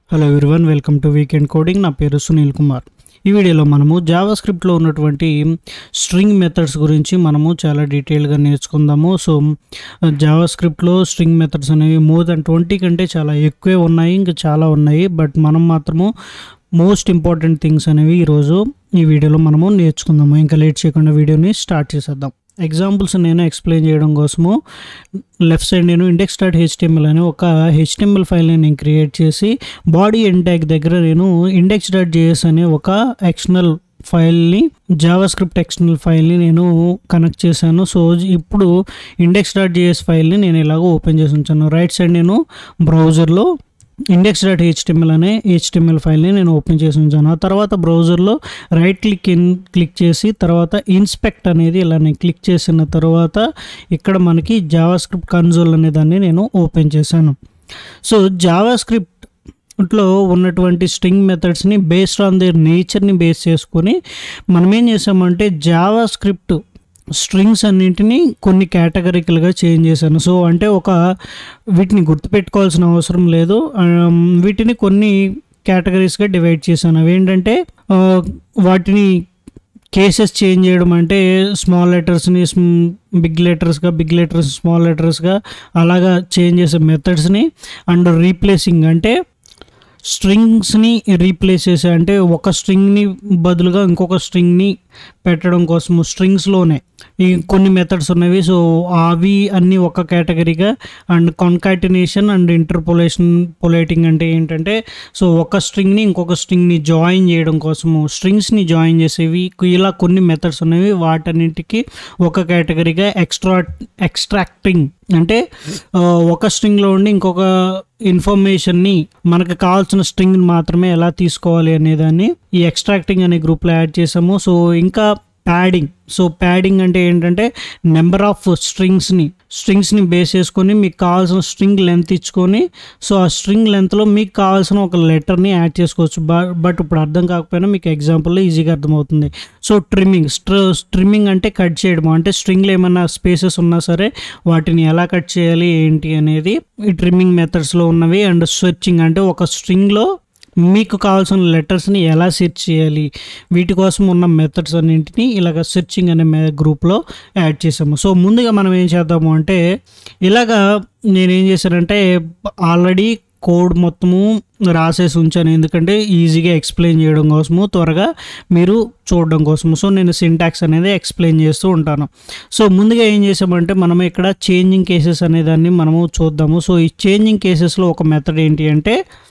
Hello everyone welcome to weekend coding నా పేరు సునీల్ కుమార్ ఈ వీడియోలో మనము జావా స్క్రిప్ట్లో ఉన్నటువంటి స్ట్రింగ్ మెథడ్స్ గురించి మనము చాలా డీటెయిల్గా నేర్చుకుందాము సో జావా స్క్రిప్ట్లో స్ట్రింగ్ మెథడ్స్ అనేవి మోర్ దెన్ ట్వంటీ కంటే చాలా ఎక్కువే ఉన్నాయి ఇంకా చాలా ఉన్నాయి బట్ మనం మాత్రము మోస్ట్ ఇంపార్టెంట్ థింగ్స్ అనేవి ఈరోజు ఈ వీడియోలో మనము నేర్చుకుందాము ఇంకా లేట్ చేయకుండా వీడియోని స్టార్ట్ చేసేద్దాం ఎగ్జాంపుల్స్ నేను ఎక్స్ప్లెయిన్ చేయడం కోసము లెఫ్ట్ సైడ్ నేను ఇండెక్స్ డాట్ హెచ్టిఎంఎల్ అని ఒక హెచ్టిఎంఎల్ ఫైల్ని నేను క్రియేట్ చేసి బాడీ ఎండ్ ట్యాగ్ దగ్గర నేను ఇండెక్స్ డాట్ జేఎస్ అనే ఒక ఎక్స్టర్నల్ ఫైల్ని జావా స్క్రిప్ట్ ఎక్స్టర్నల్ ఫైల్ని నేను కనెక్ట్ చేశాను సో ఇప్పుడు ఇండెక్స్ డాట్ జేఎస్ ఫైల్ని నేను ఇలాగ ఓపెన్ చేసి ఉంచాను రైట్ సైడ్ నేను బ్రౌజర్లో ఇండెక్స్ డాట్ హెచ్టిఎంఎల్ అనే హెచ్టిఎంఎల్ ఫైల్ని నేను ఓపెన్ చేసి ఉంచాను ఆ తర్వాత బ్రౌజర్లో రైట్ క్లిక్ ఇన్ క్లిక్ చేసి తర్వాత ఇన్స్పెక్ట్ అనేది ఇలా నేను క్లిక్ చేసిన తర్వాత ఇక్కడ మనకి జావా స్క్రిప్ట్ కన్సోల్ అనే దాన్ని నేను ఓపెన్ చేశాను సో జావా స్క్రిప్ట్ లో ఉన్నటువంటి స్ట్రింగ్ మెథడ్స్ని బేస్డ్ ఆన్ దేర్ నేచర్ని బేస్ చేసుకొని మనం ఏం చేసామంటే జావా స్క్రిప్ట్ స్ట్రింగ్స్ అన్నింటినీ కొన్ని కేటగరికల్గా చేంజ్ చేశాను సో అంటే ఒక వీటిని గుర్తుపెట్టుకోవాల్సిన అవసరం లేదు ఆమ్, వీటిని కొన్ని కేటగిరీస్గా డివైడ్ చేశాను అవి ఏంటంటే ఆ, వాటిని కేసెస్ చేంజ్ చేయడం అంటే స్మాల్ లెటర్స్ని బిగ్ లెటర్స్గా బిగ్ లెటర్స్ స్మాల్ లెటర్స్గా అలాగా చేంజ్ చేసే మెథడ్స్ని అండ్ రీప్లేసింగ్ అంటే స్ట్రింగ్స్ని రీప్లేస్ చేసే అంటే ఒక స్ట్రింగ్ని బదులుగా ఇంకొక స్ట్రింగ్ని పెట్టడం కోసము స్ట్రింగ్స్లోనే ఈ కొన్ని మెథడ్స్ ఉన్నవి సో అవి అన్నీ ఒక కేటగిరీగా అండ్ కాన్కాటినేషన్ అండ్ ఇంటర్పోలేషన్ పొలేటింగ్ అంటే ఏంటంటే సో ఒక స్ట్రింగ్ని ఇంకొక స్ట్రింగ్ని జాయిన్ చేయడం కోసము స్ట్రింగ్స్ని జాయిన్ చేసేవి ఇలా కొన్ని మెథడ్స్ ఉన్నవి వాటన్నింటికి ఒక కేటగిరీగా ఎక్స్ట్రా ఎక్స్ట్రాక్టింగ్ అంటే ఆ, ఒక స్ట్రింగ్లో ఉండి ఇంకొక ఇన్ఫర్మేషన్ని మనకు కావాల్సిన స్ట్రింగ్ మాత్రమే ఎలా తీసుకోవాలి అనేదాన్ని ఈ ఎక్స్ట్రాక్టింగ్ అనే గ్రూప్లో యాడ్ చేసాము సో ఇంకా ప్యాడింగ్ సో ప్యాడింగ్ అంటే ఏంటంటే నెంబర్ ఆఫ్ స్ట్రింగ్స్ని స్ట్రింగ్స్ని బేస్ చేసుకొని మీకు కావాల్సిన స్ట్రింగ్ లెంత్ ఇచ్చుకొని సో ఆ స్ట్రింగ్ లెంత్లో మీకు కావాల్సిన ఒక లెటర్ని యాడ్ చేసుకోవచ్చు బ- బట్ ఇప్పుడు అర్థం కాకపోయినా మీకు ఎగ్జాంపుల్లో ఈజీగా అర్థమవుతుంది సో ట్రిమ్మింగ్ ట్రిమ్మింగ్ అంటే కట్ చేయడం అంటే స్ట్రింగ్లో ఏమైనా స్పేసెస్ ఉన్నా సరే వాటిని ఎలా కట్ చేయాలి ఏంటి అనేది ఈ ట్రిమ్మింగ్ మెథడ్స్లో ఉన్నవి అండ్ స్విచ్చింగ్ అంటే ఒక స్ట్రింగ్లో మీకు కావాల్సిన లెటర్స్ని ఎలా సెర్చ్ చేయాలి వీటి కోసం ఉన్న మెథడ్స్ అన్నింటినీ ఇలాగ సెర్చింగ్ అనే మే గ్రూప్లో యాడ్ చేసాము సో ముందుగా మనం ఏం చేద్దాము అంటే ఇలాగా నేనేం చేశానంటే ఆల్రెడీ కోడ్ మొత్తము రాసేసి ఉంచాను ఎందుకంటే ఈజీగా ఎక్స్ప్లెయిన్ చేయడం కోసము త్వరగా మీరు చూడడం కోసము సో నేను సింటాక్స్ అనేది ఎక్స్ప్లెయిన్ చేస్తూ ఉంటాను సో ముందుగా ఏం చేసామంటే మనం ఇక్కడ చేంజింగ్ కేసెస్ అనేదాన్ని మనము చూద్దాము సో ఈ చేంజింగ్ కేసెస్లో ఒక మెథడ్ ఏంటి అంటే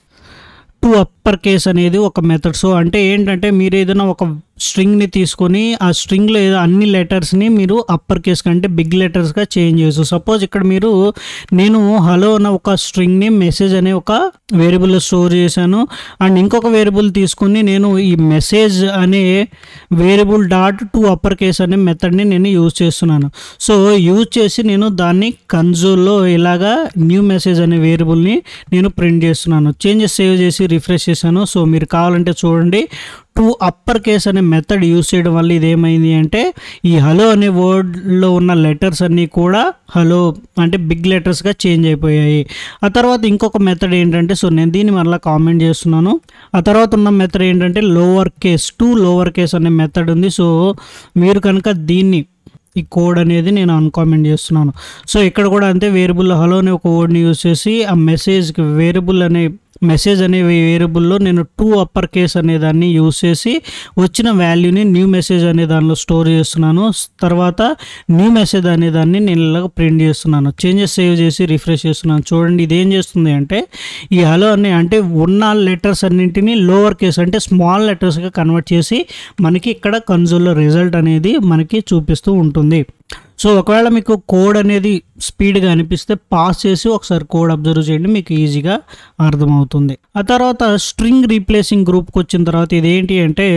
టు అప్పర్ కేస్ అనేది ఒక మెథడ్ సో అంటే ఏంటంటే మీరు ఏదైనా ఒక స్ట్రింగ్ని తీసుకొని ఆ స్ట్రింగ్లో ఏదో అన్ని లెటర్స్ని మీరు అప్పర్ కేస్ కంటే బిగ్ లెటర్స్గా చేంజ్ చేయొచ్చు సపోజ్ ఇక్కడ మీరు నేను హలో అన్న ఒక స్ట్రింగ్ని మెసేజ్ అనే ఒక వేరియబుల్లో స్టోర్ చేశాను అండ్ ఇంకొక వేరియబుల్ తీసుకుని నేను ఈ మెసేజ్ అనే variable dot to upper case అనే మెథడ్ని నేను యూజ్ చేస్తున్నాను సో యూజ్ చేసి నేను దాన్ని కన్సోల్లో ఇలాగా న్యూ మెసేజ్ అనే వేరియబుల్ని నేను ప్రింట్ చేస్తున్నాను చేంజెస్ సేవ్ చేసి రిఫ్రెష్ చేశాను సో మీరు కావాలంటే చూడండి టు అప్పర్ కేస్ అనే మెథడ్ యూస్ చేయడం వల్ల ఇదేమైంది అంటే ఈ హలో అనే వర్డ్లో ఉన్న లెటర్స్ అన్నీ కూడా హలో అంటే బిగ్ లెటర్స్గా చేంజ్ అయిపోయాయి ఆ తర్వాత ఇంకొక మెథడ్ ఏంటంటే సో నేను దీన్ని మరలా కామెంట్ చేస్తున్నాను ఆ తర్వాత ఉన్న మెథడ్ ఏంటంటే lower case to lower case అనే మెథడ్ ఉంది సో మీరు కనుక దీన్ని ఈ కోడ్ అనేది నేను అన్కామెంట్ చేస్తున్నాను సో ఇక్కడ కూడా అంతే వేరియబుల్ హలో అనే ఒక వర్డ్ని యూజ్ చేసి ఆ మెసేజ్కి వేరియబుల్ అనే మెసేజ్ అనే వేరియబుల్లో నేను టూ అప్పర్ కేస్ అనే దాన్ని యూజ్ చేసి వచ్చిన వాల్యూని న్యూ మెసేజ్ అనే దానిలో స్టోర్ చేస్తున్నాను తర్వాత న్యూ మెసేజ్ అనే దాన్ని నేను ఇలాగ ప్రింట్ చేస్తున్నాను చేంజెస్ సేవ్ చేసి రిఫ్రెష్ చేస్తున్నాను చూడండి ఇది ఏం చేస్తుంది అంటే ఈ హలో అనే అంటే ఉన్న లెటర్స్ అన్నింటినీ లోవర్ కేస్ అంటే స్మాల్ లెటర్స్గా కన్వర్ట్ చేసి మనకి ఇక్కడ కన్సోల్లో రిజల్ట్ అనేది మనకి చూపిస్తూ ఉంటుంది సో ఒకవేళ మీకు కోడ్ అనేది స్పీడ్గా అనిపిస్తే పాస్ చేసి ఒకసారి కోడ్ అబ్జర్వ్ చేయండి మీకు ఈజీగా అర్థమవుతుంది ఆ తర్వాత స్ట్రింగ్ రీప్లేసింగ్ గ్రూప్కి వచ్చిన తర్వాత ఇదేంటి అంటే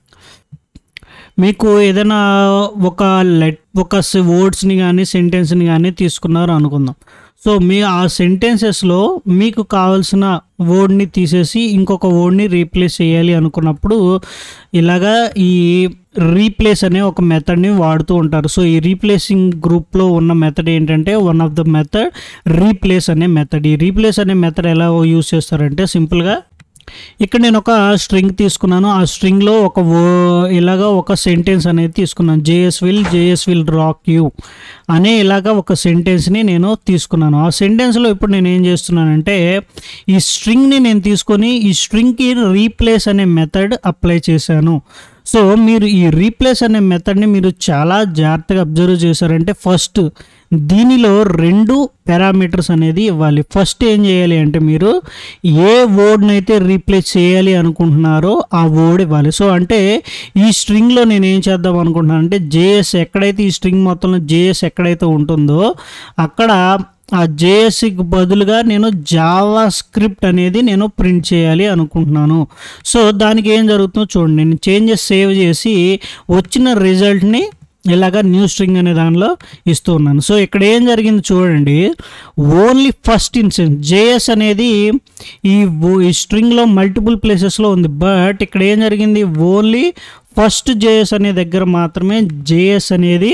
మీకు ఏదైనా ఒక లెట్ ఒక వర్డ్స్ని కానీ సెంటెన్స్ని కానీ తీసుకున్నారు అనుకుందాం సో మీ ఆ సెంటెన్సెస్లో మీకు కావాల్సిన వర్డ్ని తీసేసి ఇంకొక వర్డ్ని రీప్లేస్ చేయాలి అనుకున్నప్పుడు ఇలాగా ఈ రీప్లేస్ అనే ఒక మెథడ్ని వాడుతూ ఉంటారు సో ఈ రీప్లేసింగ్ గ్రూప్లో ఉన్న మెథడ్ ఏంటంటే one of the method replace అనే మెథడ్ ఈ రీప్లేస్ అనే మెథడ్ ఎలా యూస్ చేస్తారంటే సింపుల్గా ఇక్కడ నేను ఒక స్ట్రింగ్ తీసుకున్నాను ఆ స్ట్రింగ్లో ఒక wo ఇలాగా ఒక సెంటెన్స్ అనేది తీసుకున్నాను JS will JS will rock you అనే ఇలాగా ఒక సెంటెన్స్ని నేను తీసుకున్నాను ఆ సెంటెన్స్లో ఇప్పుడు నేను ఏం చేస్తున్నానంటే ఈ స్ట్రింగ్ని నేను తీసుకొని ఈ స్ట్రింగ్కి రీప్లేస్ అనే మెథడ్ అప్లై చేశాను సో మీరు ఈ రీప్లేస్ అనే మెథడ్ని మీరు చాలా జాగ్రత్తగా అబ్జర్వ్ చేశారంటే ఫస్ట్ దీనిలో రెండు పారామీటర్స్ అనేది ఇవ్వాలి ఫస్ట్ ఏం చేయాలి అంటే మీరు ఏ వర్డ్ని అయితే రీప్లేస్ చేయాలి అనుకుంటున్నారో ఆ వర్డ్ ఇవ్వాలి సో అంటే ఈ స్ట్రింగ్లో నేను ఏం చేద్దాం అనుకుంటున్నాను అంటే జేఎస్ ఎక్కడైతే ఈ స్ట్రింగ్ మొత్తంలో జేఎస్ ఎక్కడైతే ఉంటుందో అక్కడ ఆ జేఎస్కి బదులుగా నేను జావా స్క్రిప్ట్ అనేది నేను ప్రింట్ చేయాలి అనుకుంటున్నాను సో దానికి ఏం జరుగుతుందో చూడండి నేను చేంజెస్ సేవ్ చేసి వచ్చిన రిజల్ట్ని ఇలాగా న్యూ స్ట్రింగ్ అనే దానిలో ఇస్తూ ఉన్నాను సో ఇక్కడ ఏం జరిగింది చూడండి ఓన్లీ ఫస్ట్ ఇన్సెన్స్ జేఎస్ అనేది ఈ wo- ఈ స్ట్రింగ్లో మల్టిపుల్ ప్లేసెస్లో ఉంది బట్ ఇక్కడ ఏం జరిగింది ఓన్లీ ఫస్ట్ జేఎస్ అనే దగ్గర మాత్రమే జేఎస్ అనేది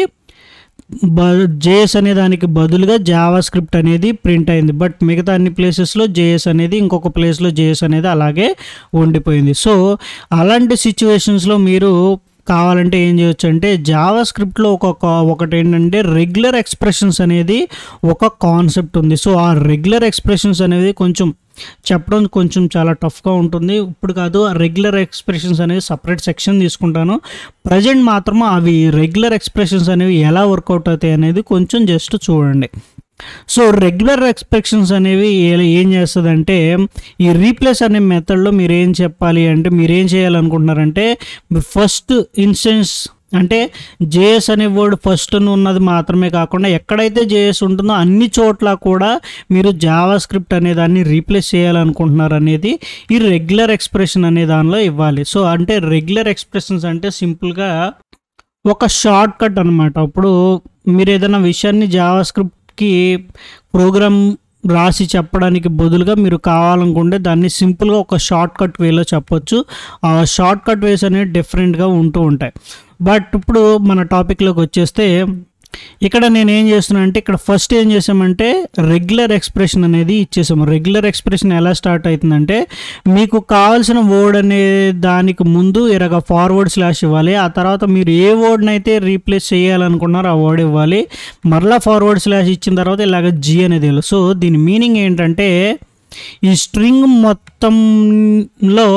జేఎస్ అనే దానికి బదులుగా జావా స్క్రిప్ట్ అనేది ప్రింట్ అయింది బట్ మిగతా అన్ని ప్లేసెస్లో జేఎస్ అనేది ఇంకొక ప్లేస్లో జేఎస్ అనేది అలాగే ఉండిపోయింది సో అలాంటి సిచ్యువేషన్స్లో మీరు కావాలంటే ఏం చేయొచ్చు అంటే జావా స్క్రిప్ట్లో ఒక కా- ఒకటి ఏంటంటే రెగ్యులర్ ఎక్స్ప్రెషన్స్ అనేది ఒక కాన్సెప్ట్ ఉంది సో ఆ రెగ్యులర్ ఎక్స్ప్రెషన్స్ అనేది కొంచెం చెప్పడం కొంచెం చాలా టఫ్గా ఉంటుంది ఇప్పుడు కాదు ఆ రెగ్యులర్ ఎక్స్ప్రెషన్స్ అనేవి సపరేట్ సెక్షన్ తీసుకుంటాను ప్రజెంట్ మాత్రం అవి రెగ్యులర్ ఎక్స్ప్రెషన్స్ అనేవి ఎలా వర్కౌట్ అవుతాయి అనేది కొంచెం జస్ట్ చూడండి సో రెగ్యులర్ ఎక్స్ప్రెషన్స్ అనేవి ఏ- ఏం చేస్తుందంటే ఈ రీప్లేస్ అనే మెథడ్లో మీరు ఏం చెప్పాలి అంటే మీరు ఏం చేయాలనుకుంటున్నారంటే ఫస్ట్ ఇన్స్టెన్స్ అంటే జేఎస్ అనే వర్డ్ ఫస్ట్ ఉన్నది మాత్రమే కాకుండా ఎక్కడైతే జేఎస్ ఉంటుందో అన్ని చోట్ల కూడా మీరు జావా స్క్రిప్ట్ అనే దాన్ని రీప్లేస్ చేయాలనుకుంటున్నారు అనేది ఈ రెగ్యులర్ ఎక్స్ప్రెషన్ అనే దానిలో ఇవ్వాలి సో అంటే రెగ్యులర్ ఎక్స్ప్రెషన్స్ అంటే సింపుల్గా ఒక షార్ట్ కట్ అనమాట ఇప్పుడు మీరు ఏదైనా విషయాన్ని జావా స్క్రిప్ట్కి ప్రోగ్రామ్ రాసి చెప్పడానికి బదులుగా మీరు కావాలనుకుంటే దాన్ని సింపుల్గా ఒక షార్ట్ కట్ వేలో చెప్పొచ్చు ఆ షార్ట్ కట్ వేస్ అనేవి డిఫరెంట్గా ఉంటూ ఉంటాయి బట్ ఇప్పుడు మన టాపిక్లోకి వచ్చేస్తే ఇక్కడ నేను ఏం చేస్తున్నా అంటే ఇక్కడ ఫస్ట్ ఏం చేసామంటే రెగ్యులర్ ఎక్స్ప్రెషన్ అనేది ఇచ్చేసాము రెగ్యులర్ ఎక్స్ప్రెషన్ ఎలా స్టార్ట్ అవుతుందంటే మీకు కావాల్సిన వర్డ్ అనే దానికి ముందు ఇరగ ఫార్వర్డ్ స్లాష్ ఇవ్వాలి ఆ తర్వాత మీరు ఏ వర్డ్ని అయితే రీప్లేస్ చేయాలనుకున్నారో ఆ వర్డ్ ఇవ్వాలి మరలా ఫార్వర్డ్ స్లాష్ ఇచ్చిన తర్వాత ఇలాగ జీ అనేది ఇవ్వాలి. సో దీని మీనింగ్ ఏంటంటే ఈ స్ట్రింగ్ మొత్తంలో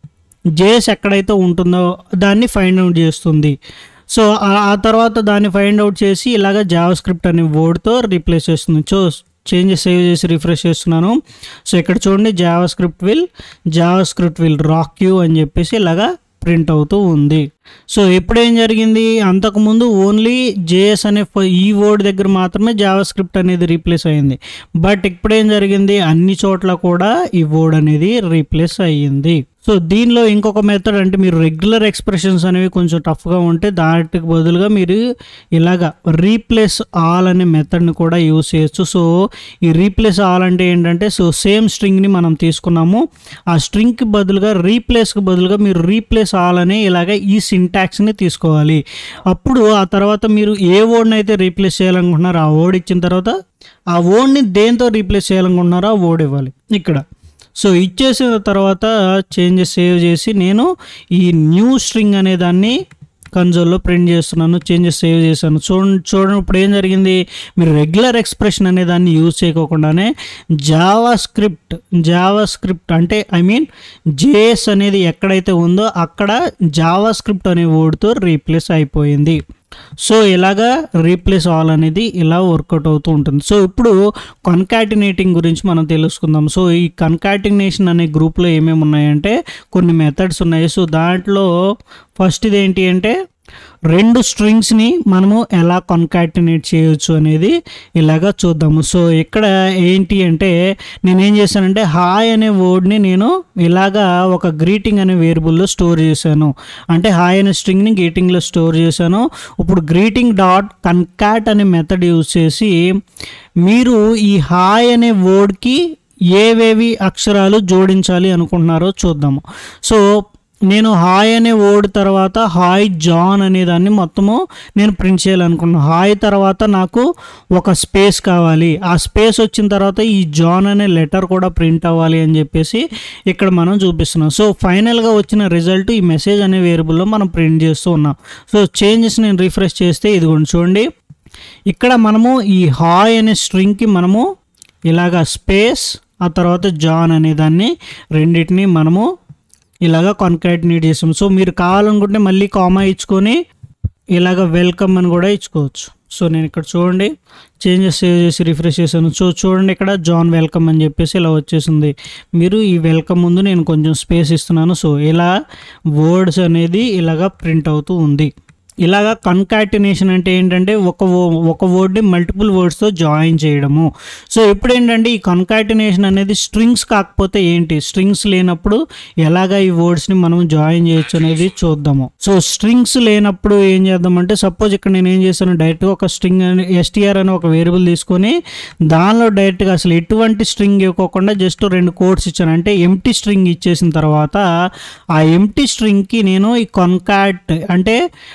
జేఎస్ ఎక్కడైతే ఉంటుందో దాన్ని ఫైండ్ అవుట్ చేస్తుంది సో ఆ- ఆ తర్వాత దాన్ని ఫైండ్ అవుట్ చేసి ఇలాగ జావా స్క్రిప్ట్ అనే వర్డ్తో రీప్లేస్ చేస్తుంది సో చేంజెస్ సేవ్ చేసి రిఫ్రెష్ చేస్తున్నాను సో ఇక్కడ చూడండి JavaScript will JavaScript will rock you అని చెప్పేసి ఇలాగా ప్రింట్ అవుతూ ఉంది సో ఇప్పుడు ఏం జరిగింది అంతకుముందు ఓన్లీ జేఎస్ అనే ఫ- ఈ వర్డ్ దగ్గర మాత్రమే జావా స్క్రిప్ట్ అనేది రీప్లేస్ అయ్యింది బట్ ఇప్పుడు ఏం జరిగింది అన్ని చోట్ల కూడా ఈ వర్డ్ అనేది రీప్లేస్ అయ్యింది సో దీనిలో ఇంకొక మెథడ్ అంటే మీరు రెగ్యులర్ ఎక్స్ప్రెషన్స్ అనేవి కొంచెం టఫ్గా ఉంటే దాటికి బదులుగా మీరు ఇలాగా రీప్లేస్ ఆల్ అనే మెథడ్ని కూడా యూస్ చేయొచ్చు సో ఈ రీప్లేస్ ఆల్ అంటే ఏంటంటే సో సేమ్ స్ట్రింగ్ని మనం తీసుకున్నాము ఆ స్ట్రింగ్కి బదులుగా రీప్లేస్కి బదులుగా మీరు రీప్లేస్ ఆల్ అనే ఇలాగ ఈ సింటాక్స్ని తీసుకోవాలి అప్పుడు ఆ తర్వాత మీరు ఏ వర్డ్ని అయితే రీప్లేస్ చేయాలనుకుంటున్నారో ఆ వర్డ్ ఇచ్చిన తర్వాత ఆ వర్డ్ని దేంతో రీప్లేస్ చేయాలనుకుంటున్నారో ఆ వర్డ్ ఇవ్వాలి ఇక్కడ సో ఇచ్చేసిన తర్వాత చేంజెస్ సేవ్ చేసి నేను ఈ న్యూ స్ట్రింగ్ అనే దాన్ని కన్సోల్లో ప్రింట్ చేస్తున్నాను చేంజెస్ సేవ్ చేశాను చూడండి చూడండి ఇప్పుడు ఏం జరిగింది మీరు రెగ్యులర్ ఎక్స్ప్రెషన్ అనే దాన్ని యూజ్ చేయకోకుండానే జావా స్క్రిప్ట్ జావా స్క్రిప్ట్ అంటే ఐ మీన్ జేఎస్ అనేది ఎక్కడైతే ఉందో అక్కడ జావా స్క్రిప్ట్ అనే వర్డ్తో రీప్లేస్ అయిపోయింది సో ఇలాగా రీప్లేస్ ఆల్ అనేది ఇలా వర్కౌట్ అవుతూ ఉంటుంది సో ఇప్పుడు కన్కాటినేటింగ్ గురించి మనం తెలుసుకుందాం సో ఈ కన్కాటినేషన్ అనే గ్రూప్లో ఏమేమి ఉన్నాయంటే కొన్ని మెథడ్స్ ఉన్నాయి సో దాంట్లో ఫస్ట్ ఇది ఏంటి అంటే రెండు స్ట్రింగ్స్ని మనము ఎలా కన్కాటినేట్ చేయొచ్చు అనేది ఇలాగా చూద్దాము సో ఇక్కడ ఏంటి అంటే నేను ఏం చేశానంటే హాయ్ అనే వర్డ్ని నేను ఇలాగా ఒక గ్రీటింగ్ అనే వేరియబుల్లో స్టోర్ చేశాను అంటే హాయ్ అనే స్ట్రింగ్ని గ్రీటింగ్లో స్టోర్ చేశాను ఇప్పుడు గ్రీటింగ్ డాట్ కన్కాట్ అనే మెథడ్ యూజ్ చేసి మీరు ఈ హాయ్ అనే వర్డ్కి ఏవేవి అక్షరాలు జోడించాలి అనుకుంటున్నారో చూద్దాము సో నేను హాయ్ అనే వర్డ్ తర్వాత హాయ్ జాన్ అనే దాన్ని మొత్తము నేను ప్రింట్ చేయాలనుకున్నాను హాయ్ తర్వాత నాకు ఒక స్పేస్ కావాలి ఆ స్పేస్ వచ్చిన తర్వాత ఈ జాన్ అనే లెటర్ కూడా ప్రింట్ అవ్వాలి అని చెప్పేసి ఇక్కడ మనం చూపిస్తున్నాం సో ఫైనల్గా వచ్చిన రిజల్ట్ ఈ మెసేజ్ అనే వేరియబుల్లో మనం ప్రింట్ చేస్తూ ఉన్నాం సో చేంజెస్ నేను రిఫ్రెష్ చేస్తే ఇదిగోండి చూడండి ఇక్కడ మనము ఈ హాయ్ అనే స్ట్రింగ్కి మనము ఇలాగా స్పేస్ ఆ తర్వాత జాన్ అనే దాన్ని రెండింటిని మనము ఇలాగ కాన్క్రీట్ చేసాం సో మీరు కావాలనుకుంటే మళ్ళీ కామా ఇచ్చుకొని ఇలాగ వెల్కమ్ అని కూడా ఇచ్చుకోవచ్చు సో నేను ఇక్కడ చూడండి చేంజెస్ సేవ్ చేసి రిఫ్రెష్ చేశాను సో చూడండి ఇక్కడ జాన్ వెల్కమ్ అని చెప్పేసి ఇలా వచ్చేసింది మీరు ఈ వెల్కమ్ ముందు నేను కొంచెం స్పేస్ ఇస్తున్నాను సో ఇలా వర్డ్స్ అనేది ఇలాగా ప్రింట్ అవుతూ ఉంది ఇలాగా కన్కాటినేషన్ అంటే ఏంటంటే ఒక wo- ఒక వర్డ్ని మల్టిపుల్ వర్డ్స్తో జాయిన్ చేయడము సో ఇప్పుడు ఏంటంటే ఈ కన్కాటినేషన్ అనేది స్ట్రింగ్స్ కాకపోతే ఏంటి స్ట్రింగ్స్ లేనప్పుడు ఎలాగ ఈ వర్డ్స్ని మనం జాయిన్ చేయొచ్చు అనేది చూద్దాము సో స్ట్రింగ్స్ లేనప్పుడు ఏం చేద్దామంటే సపోజ్ ఇక్కడ నేను ఏం చేశాను డైరెక్ట్గా ఒక స్ట్రింగ్ ఎస్టీఆర్ అని ఒక వేరియబుల్ తీసుకొని దానిలో డైరెక్ట్గా అసలు ఎటువంటి స్ట్రింగ్ ఇవ్వకుండా జస్ట్ రెండు కోడ్స్ ఇచ్చాను అంటే ఎంటీ స్ట్రింగ్ ఇచ్చేసిన తర్వాత ఆ ఎంటీ స్ట్రింగ్కి నేను ఈ కన్కాట్ అంటే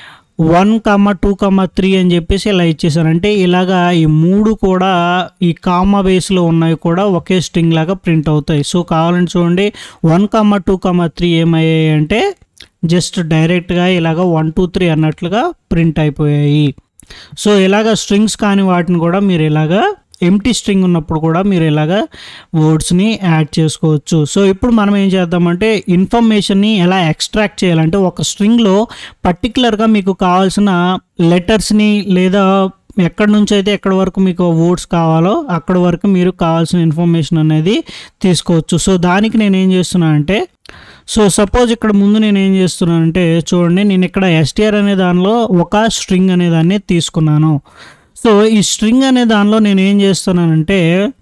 one comma two comma three అని చెప్పేసి ఇలా ఇచ్చేసాను అంటే ఇలాగా ఈ మూడు కూడా ఈ కామా బేస్లో ఉన్నవి కూడా ఒకే స్ట్రింగ్ లాగా ప్రింట్ అవుతాయి సో కావాలని చూడండి one comma two comma three ఏమయ్యాయి అంటే జస్ట్ డైరెక్ట్గా ఇలాగ వన్ టూ త్రీ అన్నట్లుగా ప్రింట్ అయిపోయాయి సో ఇలాగ స్ట్రింగ్స్ కాని వాటిని కూడా మీరు ఇలాగా ఎంటీ స్ట్రింగ్ ఉన్నప్పుడు కూడా మీరు ఇలాగా వర్డ్స్ని యాడ్ చేసుకోవచ్చు సో ఇప్పుడు మనం ఏం చేద్దామంటే ఇన్ఫర్మేషన్ని ఎలా ఎక్స్ట్రాక్ట్ చేయాలంటే ఒక స్ట్రింగ్లో పర్టికులర్గా మీకు కావాల్సిన లెటర్స్ని లేదా ఎక్కడి నుంచి అయితే ఎక్కడి వరకు మీకు వర్డ్స్ కావాలో అక్కడి వరకు మీరు కావాల్సిన ఇన్ఫర్మేషన్ అనేది తీసుకోవచ్చు సో దానికి నేను ఏం చేస్తున్నానంటే సో సపోజ్ ఇక్కడ ముందు నేను ఏం చేస్తున్నానంటే చూడండి నేను ఇక్కడ ఎస్టీఆర్ అనే దానిలో ఒక స్ట్రింగ్ అనే దాన్ని తీసుకున్నాను సో ఈ స్ట్రింగ్ అనే దానిలో నేను ఏం చేస్తున్నానంటే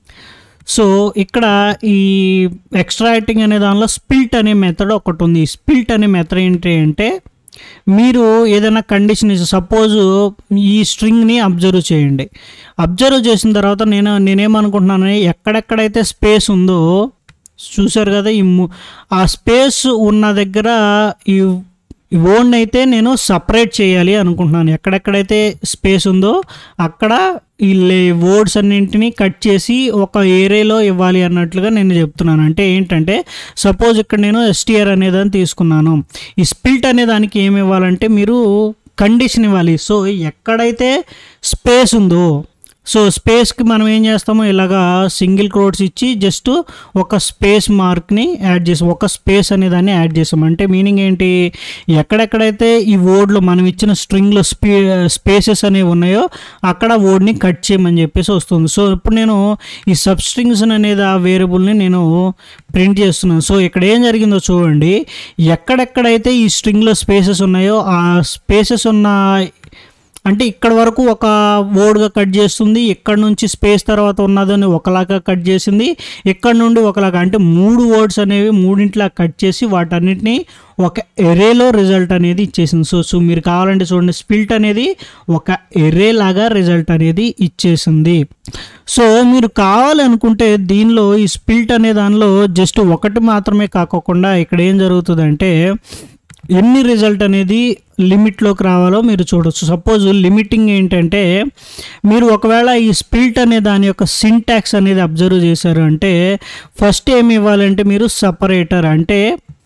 సో ఇక్కడ ఈ ఎక్స్ట్రాక్టింగ్ అనే దానిలో స్పిల్ట్ అనే మెథడ్ ఒకటి ఉంది ఈ స్పిల్ట్ అనే మెథడ్ ఏంటి అంటే మీరు ఏదైనా కండిషన్ సపోజ్ ఈ స్ట్రింగ్ని అబ్జర్వ్ చేయండి అబ్జర్వ్ చేసిన తర్వాత నేను నేనేమనుకుంటున్నాను ఎక్కడెక్కడైతే స్పేస్ ఉందో చూశారు కదా ఈ ము- ఆ స్పేస్ ఉన్న దగ్గర ఈ ఈ ఓన్ అయితే నేను సపరేట్ చేయాలి అనుకుంటున్నాను ఎక్కడెక్కడైతే స్పేస్ ఉందో అక్కడ ఈ వర్డ్స్ అన్నింటినీ కట్ చేసి ఒక ఏరియాలో ఇవ్వాలి అన్నట్లుగా నేను చెప్తున్నాను అంటే ఏంటంటే సపోజ్ ఇక్కడ నేను ఎస్టీఆర్ అనేదాన్ని తీసుకున్నాను ఈ స్పిల్ట్ అనే దానికి ఏమి ఇవ్వాలంటే మీరు కండిషన్ ఇవ్వాలి సో ఎక్కడైతే స్పేస్ ఉందో సో స్పేస్కి మనం ఏం చేస్తామో ఇలాగా సింగిల్ క్రోడ్స్ ఇచ్చి జస్ట్ ఒక స్పేస్ మార్క్ని యాడ్ చేసాం ఒక స్పేస్ అనే దాన్ని యాడ్ చేసాం అంటే మీనింగ్ ఏంటి ఎక్కడెక్కడైతే ఈ వర్డ్లో మనం ఇచ్చిన స్ట్రింగ్లో స్పే స్పేసెస్ అనేవి ఉన్నాయో అక్కడ వర్డ్ని కట్ చేయమని చెప్పేసి వస్తుంది సో ఇప్పుడు నేను ఈ సబ్ స్ట్రింగ్స్ అనేది ఆ వేరియబుల్ని నేను ప్రింట్ చేస్తున్నాను సో ఇక్కడ ఏం జరిగిందో చూడండి ఎక్కడెక్కడైతే ఈ స్ట్రింగ్లో స్పేసెస్ ఉన్నాయో ఆ స్పేసెస్ ఉన్న అంటే ఇక్కడ వరకు ఒక వర్డ్గా కట్ చేస్తుంది ఇక్కడ నుంచి స్పేస్ తర్వాత ఉన్నదని ఒకలాగా కట్ చేసింది ఇక్కడ నుండి ఒకలాగా అంటే మూడు వర్డ్స్ అనేవి మూడింట్లా కట్ చేసి వాటన్నిటిని ఒక ఎరేలో రిజల్ట్ అనేది ఇచ్చేసింది సో సో మీరు కావాలంటే చూడండి స్పిల్ట్ అనేది ఒక ఎరే లాగా రిజల్ట్ అనేది ఇచ్చేసింది సో మీరు కావాలనుకుంటే దీనిలో ఈ స్పిల్ట్ అనే దానిలో జస్ట్ ఒకటి మాత్రమే కాకోకుండా ఇక్కడ ఏం జరుగుతుందంటే ఎన్ని రిజల్ట్ అనేది లిమిట్లోకి రావాలో మీరు చూడొచ్చు సపోజ్ లిమిటింగ్ ఏంటంటే మీరు ఒకవేళ ఈ స్పిల్ట్ అనే దాని యొక్క సింటాక్స్ అనేది అబ్జర్వ్ చేశారు అంటే ఫస్ట్ ఏమి ఇవ్వాలంటే మీరు సపరేటర్ అంటే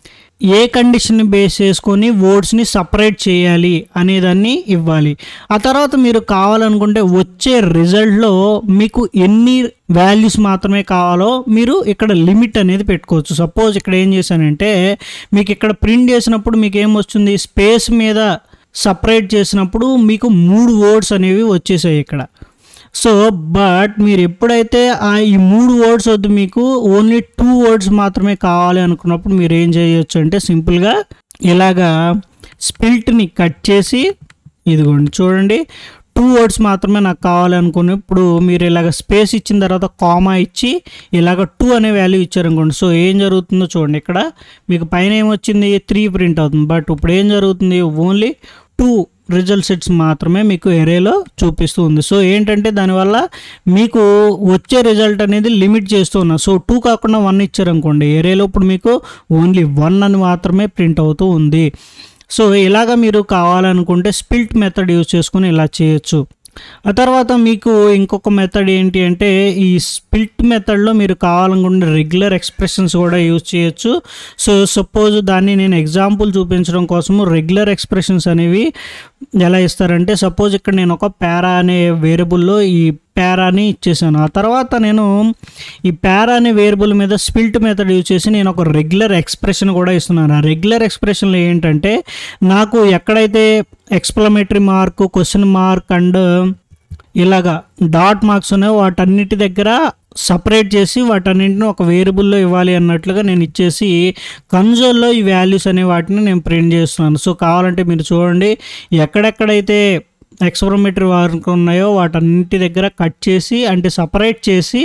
ఏ కండిషన్ని బేస్ చేసుకొని వర్డ్స్ని సపరేట్ చేయాలి అనేదాన్ని ఇవ్వాలి ఆ తర్వాత మీరు కావాలనుకుంటే వచ్చే రిజల్ట్లో మీకు ఎన్ని వాల్యూస్ మాత్రమే కావాలో మీరు ఇక్కడ లిమిట్ అనేది పెట్టుకోవచ్చు సపోజ్ ఇక్కడ ఏం చేశానంటే మీకు ఇక్కడ ప్రింట్ చేసినప్పుడు మీకు ఏం వస్తుంది స్పేస్ మీద సపరేట్ చేసినప్పుడు మీకు మూడు వర్డ్స్ అనేవి వచ్చేసాయి ఇక్కడ సో బట్ మీరు ఎప్పుడైతే ఆ ఈ మూడు వర్డ్స్ వద్దు మీకు ఓన్లీ టూ వర్డ్స్ మాత్రమే కావాలి అనుకున్నప్పుడు మీరు ఏం చేయొచ్చు అంటే సింపుల్గా ఇలాగా స్పిల్ట్ని కట్ చేసి ఇదిగోండి చూడండి టూ వర్డ్స్ మాత్రమే నాకు కావాలి అనుకున్నప్పుడు మీరు ఇలాగ స్పేస్ ఇచ్చిన తర్వాత కామా ఇచ్చి ఇలాగ టూ అనే వాల్యూ ఇచ్చారనుకోండి సో ఏం జరుగుతుందో చూడండి ఇక్కడ మీకు పైన ఏమొచ్చింది త్రీ ప్రింట్ అవుతుంది బట్ ఇప్పుడు ఏం జరుగుతుంది ఓన్లీ టూ రిజల్ట్ సెట్స్ మాత్రమే మీకు ఎరేలో చూపిస్తూ ఉంది సో ఏంటంటే దానివల్ల మీకు వచ్చే రిజల్ట్ అనేది లిమిట్ చేస్తూ ఉన్నా సో టూ కాకుండా వన్ ఇచ్చారనుకోండి ఎరేలో ఇప్పుడు మీకు ఓన్లీ వన్ అని మాత్రమే ప్రింట్ అవుతూ ఉంది సో ఇలాగ మీరు కావాలనుకుంటే స్పిల్ట్ మెథడ్ యూజ్ చేసుకుని ఇలా చేయొచ్చు ఆ తర్వాత మీకు ఇంకొక మెథడ్ ఏంటి అంటే ఈ స్పిల్ట్ మెథడ్లో మీరు కావాలనుకుంటే రెగ్యులర్ ఎక్స్ప్రెషన్స్ కూడా యూజ్ చేయొచ్చు సో సపోజ్ దాన్ని నేను ఎగ్జాంపుల్ చూపించడం కోసము రెగ్యులర్ ఎక్స్ప్రెషన్స్ అనేవి ఎలా ఇస్తారంటే సపోజ్ ఇక్కడ నేను ఒక పారా అనే వేరియబుల్లో ఈ పారాని ఇచ్చేసాను ఆ తర్వాత నేను ఈ పారా అనే వేరియబుల్ మీద స్పిల్ట్ మెథడ్ యూజ్ చేసి నేను ఒక రెగ్యులర్ ఎక్స్ప్రెషన్ కూడా ఇస్తున్నాను ఆ రెగ్యులర్ ఎక్స్ప్రెషన్లో ఏంటంటే నాకు ఎక్కడైతే exclamatory mark question mark and ఇలాగా డాట్ మార్క్స్ ఉన్నాయో వాటన్నిటి దగ్గర సపరేట్ చేసి వాటన్నింటిని ఒక వేరియబుల్లో ఇవ్వాలి అన్నట్లుగా నేను ఇచ్చేసి కన్సోల్లో ఈ వాల్యూస్ అనే వాటిని నేను ప్రింట్ చేస్తున్నాను సో కావాలంటే మీరు చూడండి ఎక్కడెక్కడైతే ఎక్స్పెరిమెంటరీ వర్క్ ఉన్నాయో వాటన్నింటి దగ్గర కట్ చేసి అంటే సపరేట్ చేసి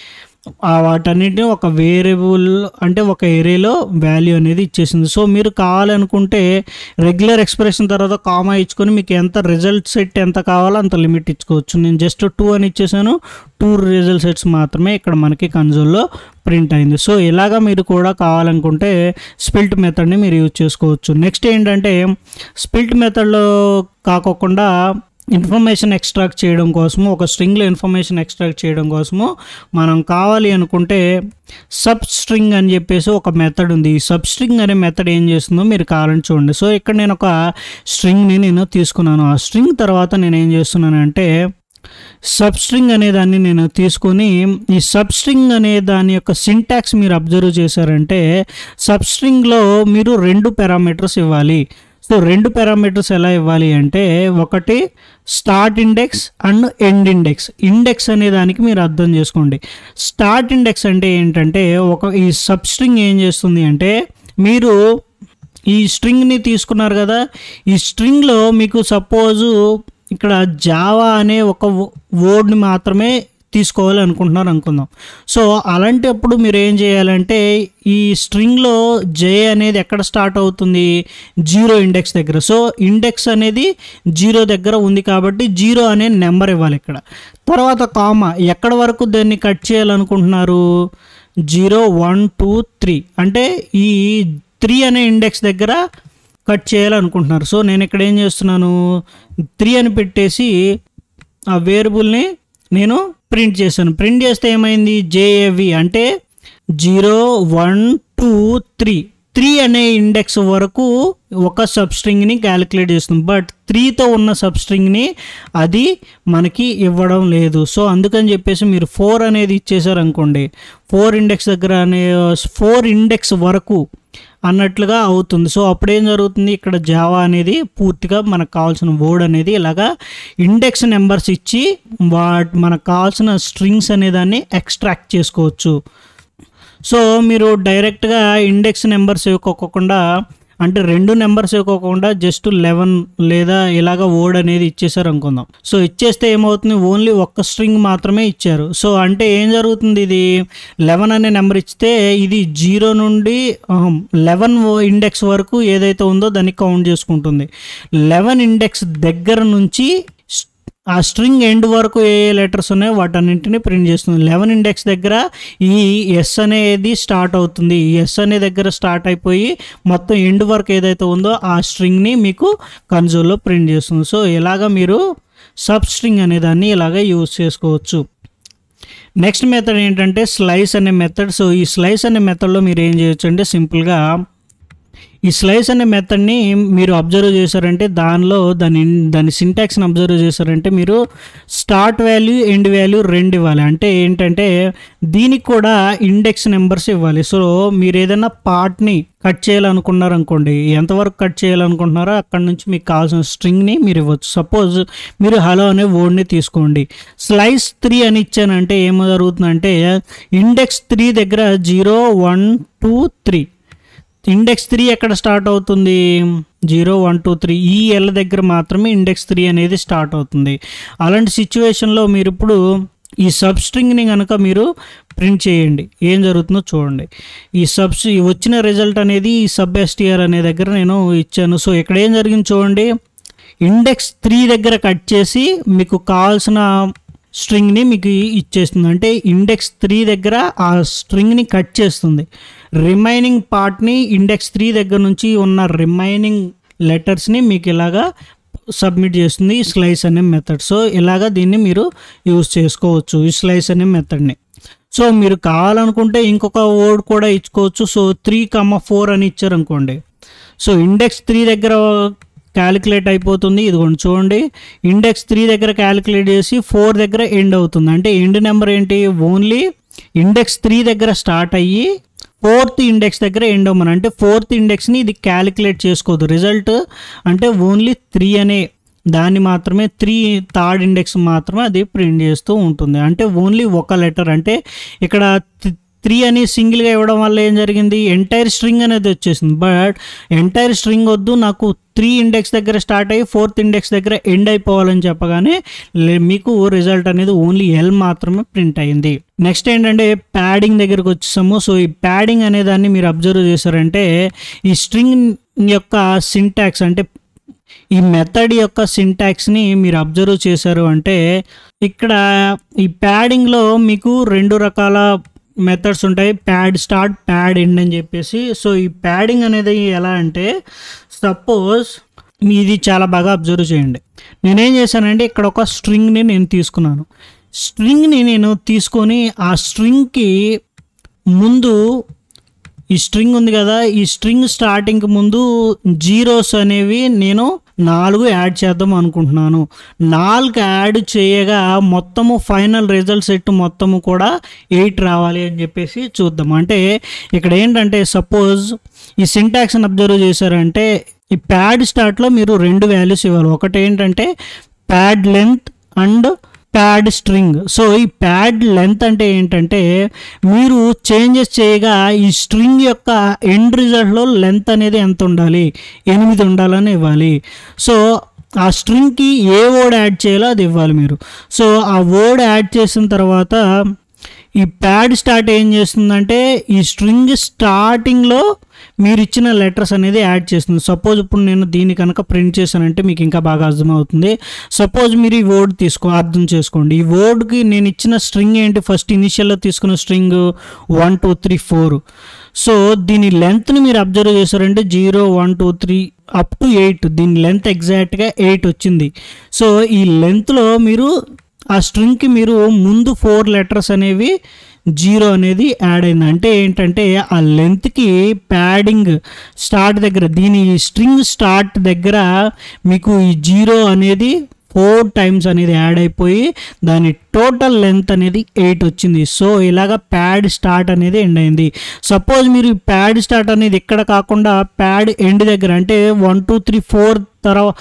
ఆ వాటన్నిటిని ఒక వేరియబుల్ అంటే ఒక ఏరియాలో వాల్యూ అనేది ఇచ్చేసింది సో మీరు కావాలనుకుంటే రెగ్యులర్ ఎక్స్ప్రెషన్ తర్వాత కామా ఇచ్చుకొని మీకు ఎంత రిజల్ట్ సెట్ ఎంత కావాలో అంత లిమిట్ ఇచ్చుకోవచ్చు నేను జస్ట్ టూ అని ఇచ్చేసాను టూ రిజల్ట్ సెట్స్ మాత్రమే ఇక్కడ మనకి కన్సోల్లో ప్రింట్ అయింది సో ఇలాగా మీరు కూడా కావాలనుకుంటే స్పిల్ట్ మెథడ్ని మీరు యూజ్ చేసుకోవచ్చు నెక్స్ట్ ఏంటంటే స్పిల్ట్ మెథడ్లో కాకోకుండా ఇన్ఫర్మేషన్ ఎక్స్ట్రాక్ట్ చేయడం కోసము ఒక స్ట్రింగ్లో ఇన్ఫర్మేషన్ ఎక్స్ట్రాక్ట్ చేయడం కోసము మనం కావాలి అనుకుంటే సబ్ స్ట్రింగ్ అని చెప్పేసి ఒక మెథడ్ ఉంది ఈ సబ్ స్ట్రింగ్ అనే మెథడ్ ఏం చేస్తుందో మీరు కావాలని చూడండి సో ఇక్కడ నేను ఒక స్ట్రింగ్ని నేను తీసుకున్నాను ఆ స్ట్రింగ్ తర్వాత నేను ఏం చేస్తున్నానంటే సబ్ స్ట్రింగ్ అనే దాన్ని నేను తీసుకొని ఈ సబ్ స్ట్రింగ్ అనే దాని యొక్క సింటాక్స్ మీరు అబ్జర్వ్ చేశారంటే సబ్ స్ట్రింగ్లో మీరు రెండు పారామీటర్స్ ఇవ్వాలి సో రెండు పారామీటర్స్ ఎలా ఇవ్వాలి అంటే ఒకటి start index and end index index అనే దానికి మీరు అర్థం చేసుకోండి స్టార్ట్ ఇండెక్స్ అంటే ఏంటంటే ఒక ఈ సబ్ స్ట్రింగ్ ఏం చేస్తుంది అంటే మీరు ఈ స్ట్రింగ్ని తీసుకున్నారు కదా ఈ స్ట్రింగ్లో మీకు సపోజు ఇక్కడ జావా అనే ఒక వర్డ్ని మాత్రమే తీసుకోవాలి అనుకుంటున్నారు అనుకుందాం సో అలాంటప్పుడు మీరు ఏం చేయాలంటే ఈ స్ట్రింగ్లో జే అనేది ఎక్కడ స్టార్ట్ అవుతుంది జీరో ఇండెక్స్ దగ్గర సో ఇండెక్స్ అనేది జీరో దగ్గర ఉంది కాబట్టి జీరో అనే నెంబర్ ఇవ్వాలి ఇక్కడ తర్వాత కామా ఎక్కడ వరకు దాన్ని కట్ చేయాలనుకుంటున్నారు జీరో వన్ టూ త్రీ అంటే ఈ త్రీ అనే ఇండెక్స్ దగ్గర కట్ చేయాలనుకుంటున్నారు సో నేను ఇక్కడ ఏం చేస్తున్నాను త్రీ అని పెట్టేసి ఆ వేరియబుల్ని నేను ప్రింట్ చేశాను ప్రింట్ చేస్తే ఏమైంది జేఏవి అంటే zero one two three three అనే ఇండెక్స్ వరకు ఒక సబ్స్ట్రింగ్ని క్యాలిక్యులేట్ చేస్తుంది బట్ త్రీతో ఉన్న సబ్స్ట్రింగ్ని అది మనకి ఇవ్వడం లేదు సో అందుకని చెప్పేసి మీరు ఫోర్ అనేది ఇచ్చేసారు అనుకోండి ఫోర్ ఇండెక్స్ దగ్గర అనే ఫోర్ ఇండెక్స్ వరకు అన్నట్లుగా అవుతుంది సో అప్పుడు ఏం జరుగుతుంది ఇక్కడ జావా అనేది పూర్తిగా మనకు కావాల్సిన వర్డ్ అనేది ఇలాగా ఇండెక్స్ నెంబర్స్ ఇచ్చి వాట్ మనకు కావాల్సిన స్ట్రింగ్స్ అనేదాన్ని ఎక్స్ట్రాక్ట్ చేసుకోవచ్చు సో మీరు డైరెక్ట్గా ఇండెక్స్ నెంబర్స్ ఇవ్వకోకుండా అంటే రెండు నెంబర్స్ ఇవ్వకోకుండా జస్ట్ లెవెన్ లేదా ఇలాగ వర్డ్ అనేది ఇచ్చేసారు అనుకుందాం సో ఇచ్చేస్తే ఏమవుతుంది ఓన్లీ ఒక్క స్ట్రింగ్ మాత్రమే ఇచ్చారు సో అంటే ఏం జరుగుతుంది ఇది లెవెన్ అనే నెంబర్ ఇస్తే ఇది జీరో నుండి లెవెన్ ఇండెక్స్ వరకు ఏదైతే ఉందో దాన్ని కౌంట్ చేసుకుంటుంది లెవెన్ ఇండెక్స్ దగ్గర నుంచి ఆ స్ట్రింగ్ ఎండ్ వరకు ఏ ఏ లెటర్స్ ఉన్నాయో వాటన్నింటినీ ప్రింట్ చేస్తుంది లెవెన్ ఇండెక్స్ దగ్గర ఈ ఎస్ అనేది స్టార్ట్ అవుతుంది ఈ ఎస్ అనే దగ్గర స్టార్ట్ అయిపోయి మొత్తం ఎండ్ వరకు ఏదైతే ఉందో ఆ స్ట్రింగ్ని మీకు కన్సోల్లో ప్రింట్ చేస్తుంది సో ఇలాగ మీరు సబ్ స్ట్రింగ్ అనే దాన్ని ఇలాగ యూజ్ చేసుకోవచ్చు నెక్స్ట్ మెథడ్ ఏంటంటే స్లైస్ అనే మెథడ్ సో ఈ స్లైస్ అనే మెథడ్లో మీరు ఏం చేయొచ్చు అంటే సింపుల్గా ఈ స్లైస్ అనే మెథడ్ని మీరు అబ్జర్వ్ చేశారంటే దానిలో దాని దాని సింటాక్స్ని అబ్జర్వ్ చేశారంటే మీరు స్టార్ట్ వాల్యూ ఎండ్ వాల్యూ రెండు ఇవ్వాలి అంటే ఏంటంటే దీనికి కూడా ఇండెక్స్ నెంబర్స్ ఇవ్వాలి సో మీరు ఏదైనా పార్ట్ని కట్ చేయాలనుకున్నారు అనుకోండి ఎంతవరకు కట్ చేయాలనుకుంటున్నారో అక్కడ నుంచి మీకు కావాల్సిన స్ట్రింగ్ని మీరు ఇవ్వచ్చు సపోజ్ మీరు హలో అనే వర్డ్ని తీసుకోండి స్లైస్ త్రీ అని ఇచ్చానంటే ఏం జరుగుతుందంటే ఇండెక్స్ త్రీ దగ్గర zero one two three index three ఎక్కడ స్టార్ట్ అవుతుంది జీరో వన్ టూ త్రీ ఈ ఎల్ దగ్గర మాత్రమే ఇండెక్స్ త్రీ అనేది స్టార్ట్ అవుతుంది అలాంటి సిచ్యువేషన్లో మీరు ఇప్పుడు ఈ సబ్ స్ట్రింగ్ని కనుక మీరు ప్రింట్ చేయండి ఏం జరుగుతుందో చూడండి ఈ సబ్ వచ్చిన రిజల్ట్ అనేది ఈ సబ్ ఎస్టీఆర్ అనే దగ్గర నేను ఇచ్చాను సో ఇక్కడ ఏం జరిగింది చూడండి ఇండెక్స్ త్రీ దగ్గర కట్ చేసి మీకు కావాల్సిన స్ట్రింగ్ని మీకు ఇచ్చేస్తుంది అంటే ఇండెక్స్ త్రీ దగ్గర ఆ స్ట్రింగ్ని కట్ చేస్తుంది రిమైనింగ్ పార్ట్ని ఇండెక్స్ త్రీ దగ్గర నుంచి ఉన్న రిమైనింగ్ లెటర్స్ని మీకు ఇలాగా సబ్మిట్ చేస్తుంది ఈ స్లైస్ అనే మెథడ్ సో ఇలాగా దీన్ని మీరు యూజ్ చేసుకోవచ్చు ఈ స్లైస్ అనే మెథడ్ని సో మీరు కావాలనుకుంటే ఇంకొక వర్డ్ కూడా ఇచ్చుకోవచ్చు సో త్రీ కమ్మ ఫోర్ అని ఇచ్చారనుకోండి సో ఇండెక్స్ త్రీ దగ్గర క్యాలిక్యులేట్ అయిపోతుంది ఇదిగోండి చూడండి ఇండెక్స్ త్రీ దగ్గర క్యాలిక్యులేట్ చేసి ఫోర్ దగ్గర ఎండ్ అవుతుంది అంటే ఎండ్ నెంబర్ ఏంటి ఓన్లీ ఇండెక్స్ త్రీ దగ్గర స్టార్ట్ అయ్యి ఫోర్త్ ఇండెక్స్ దగ్గర ఎండ్ అవ్వమని అంటే ఫోర్త్ ఇండెక్స్ని ఇది క్యాలిక్యులేట్ చేసుకోదు రిజల్ట్ అంటే ఓన్లీ త్రీ అనే దాన్ని మాత్రమే త్రీ థర్డ్ ఇండెక్స్ మాత్రమే అది ప్రింట్ చేస్తూ ఉంటుంది అంటే ఓన్లీ ఒక లెటర్ అంటే ఇక్కడ త్రీ అని సింగిల్గా ఇవ్వడం వల్ల ఏం జరిగింది ఎంటైర్ స్ట్రింగ్ అనేది వచ్చేసింది బట్ ఎంటైర్ స్ట్రింగ్ వద్దు నాకు త్రీ ఇండెక్స్ దగ్గర స్టార్ట్ అయ్యి ఫోర్త్ ఇండెక్స్ దగ్గర ఎండ్ అయిపోవాలని చెప్పగానే లే- మీకు రిజల్ట్ అనేది ఓన్లీ ఎల్ మాత్రమే ప్రింట్ అయింది నెక్స్ట్ ఏంటంటే ప్యాడింగ్ దగ్గరకు వచ్చేసాము సో ఈ ప్యాడింగ్ అనే దాన్ని మీరు అబ్జర్వ్ చేశారంటే ఈ స్ట్రింగ్ యొక్క సింటాక్స్ అంటే ఈ మెథడ్ యొక్క సింటాక్స్ని మీరు అబ్జర్వ్ చేశారు అంటే ఇక్కడ ఈ ప్యాడింగ్లో మీకు రెండు రకాల మెథడ్స్ ఉంటాయి ప్యాడ్ స్టార్ట్ ప్యాడ్ ఎండ్ అని చెప్పేసి సో ఈ ప్యాడింగ్ అనేది ఎలా అంటే సపోజ్ ఇది చాలా బాగా అబ్జర్వ్ చేయండి నేనేం చేశానంటే ఇక్కడ ఒక స్ట్రింగ్ని నేను తీసుకున్నాను స్ట్రింగ్ని నేను తీసుకొని ఆ స్ట్రింగ్కి ముందు ఈ స్ట్రింగ్ ఉంది కదా ఈ స్ట్రింగ్ స్టార్టింగ్ ముందు జీరోస్ అనేవి నేను నాలుగు యాడ్ చేద్దాం అనుకుంటున్నాను నాలుగు యాడ్ చేయగా మొత్తము ఫైనల్ రిజల్ట్ సెట్ మొత్తము కూడా ఎయిట్ రావాలి అని చెప్పేసి చూద్దాం అంటే ఇక్కడ ఏంటంటే సపోజ్ ఈ సింటాక్స్ని అబ్జర్వ్ చేశారంటే ఈ ప్యాడ్ స్టార్ట్లో మీరు రెండు వాల్యూస్ ఇవ్వాలి ఒకటి ఏంటంటే pad length and pad string so ఈ ప్యాడ్ లెంత్ అంటే ఏంటంటే మీరు చేంజెస్ చేయగా ఈ స్ట్రింగ్ యొక్క ఎండ్ రిజల్ట్లో లెంత్ అనేది ఎంత ఉండాలి ఎనిమిది ఉండాలని ఇవ్వాలి సో ఆ స్ట్రింగ్కి ఏ వర్డ్ యాడ్ చేయాలో అది ఇవ్వాలి మీరు సో ఆ వర్డ్ యాడ్ చేసిన తర్వాత ఈ ప్యాడ్ స్టార్ట్ ఏం చేస్తుందంటే ఈ స్ట్రింగ్ స్టార్టింగ్లో మీరు ఇచ్చిన లెటర్స్ అనేది యాడ్ చేస్తుంది సపోజ్ ఇప్పుడు నేను దీన్ని కనుక ప్రింట్ చేశానంటే మీకు ఇంకా బాగా అర్థమవుతుంది సపోజ్ మీరు ఈ వర్డ్ తీసుకో అర్థం చేసుకోండి ఈ వర్డ్కి నేను ఇచ్చిన స్ట్రింగ్ ఏంటి ఫస్ట్ ఇనిషియల్లో తీసుకున్న string one two three four so దీని లెంత్ని మీరు అబ్జర్వ్ చేశారంటే zero one two three up to eight దీని లెంత్ ఎగ్జాక్ట్గా ఎయిట్ వచ్చింది సో ఈ లెంత్లో మీరు ఆ స్ట్రింగ్కి మీరు ముందు ఫోర్ లెటర్స్ అనేవి జీరో అనేది యాడ్ అయింది అంటే ఏంటంటే ఆ లెంత్కి ప్యాడింగ్ స్టార్ట్ దగ్గర దీని స్ట్రింగ్ స్టార్ట్ దగ్గర మీకు ఈ జీరో అనేది ఫోర్ టైమ్స్ అనేది యాడ్ అయిపోయి దాని టోటల్ లెంత్ అనేది ఎయిట్ వచ్చింది సో ఇలాగ ప్యాడ్ స్టార్ట్ అనేది ఎండ్ అయింది సపోజ్ మీరు ఈ ప్యాడ్ స్టార్ట్ అనేది ఇక్కడ కాకుండా ప్యాడ్ ఎండ్ దగ్గర అంటే వన్ టూ త్రీ ఫోర్ తర్వాత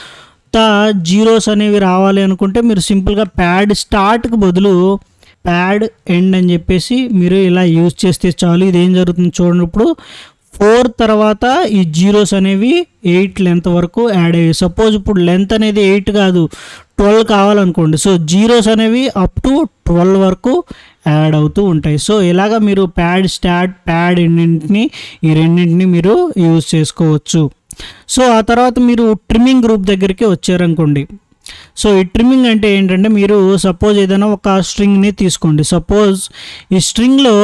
జీరోస్ అనేవి రావాలి అనుకుంటే మీరు సింపుల్గా ప్యాడ్ స్టార్ట్కి బదులు ప్యాడ్ ఎండ్ అని చెప్పేసి మీరు ఇలా యూజ్ చేస్తే చాలు ఇది ఏం జరుగుతుంది చూడండి ఇప్పుడు ఫోర్ తర్వాత ఈ జీరోస్ అనేవి ఎయిట్ లెంత్ వరకు యాడ్ అయ్యాయి సపోజ్ ఇప్పుడు లెంత్ అనేది ఎయిట్ కాదు ట్వెల్వ్ కావాలనుకోండి సో జీరోస్ అనేవి అప్ టు ట్వెల్వ్ వరకు యాడ్ అవుతూ ఉంటాయి సో ఇలాగ మీరు ప్యాడ్ స్టార్ట్ ప్యాడ్ రెండింటిని ఈ రెండింటిని మీరు యూజ్ చేసుకోవచ్చు సో ఆ తర్వాత మీరు ట్రిమ్మింగ్ గ్రూప్ దగ్గరికి వచ్చారనుకోండి సో ఈ ట్రిమ్మింగ్ అంటే ఏంటంటే మీరు సపోజ్ ఏదైనా ఒక స్ట్రింగ్ని తీసుకోండి సపోజ్ ఈ స్ట్రింగ్లో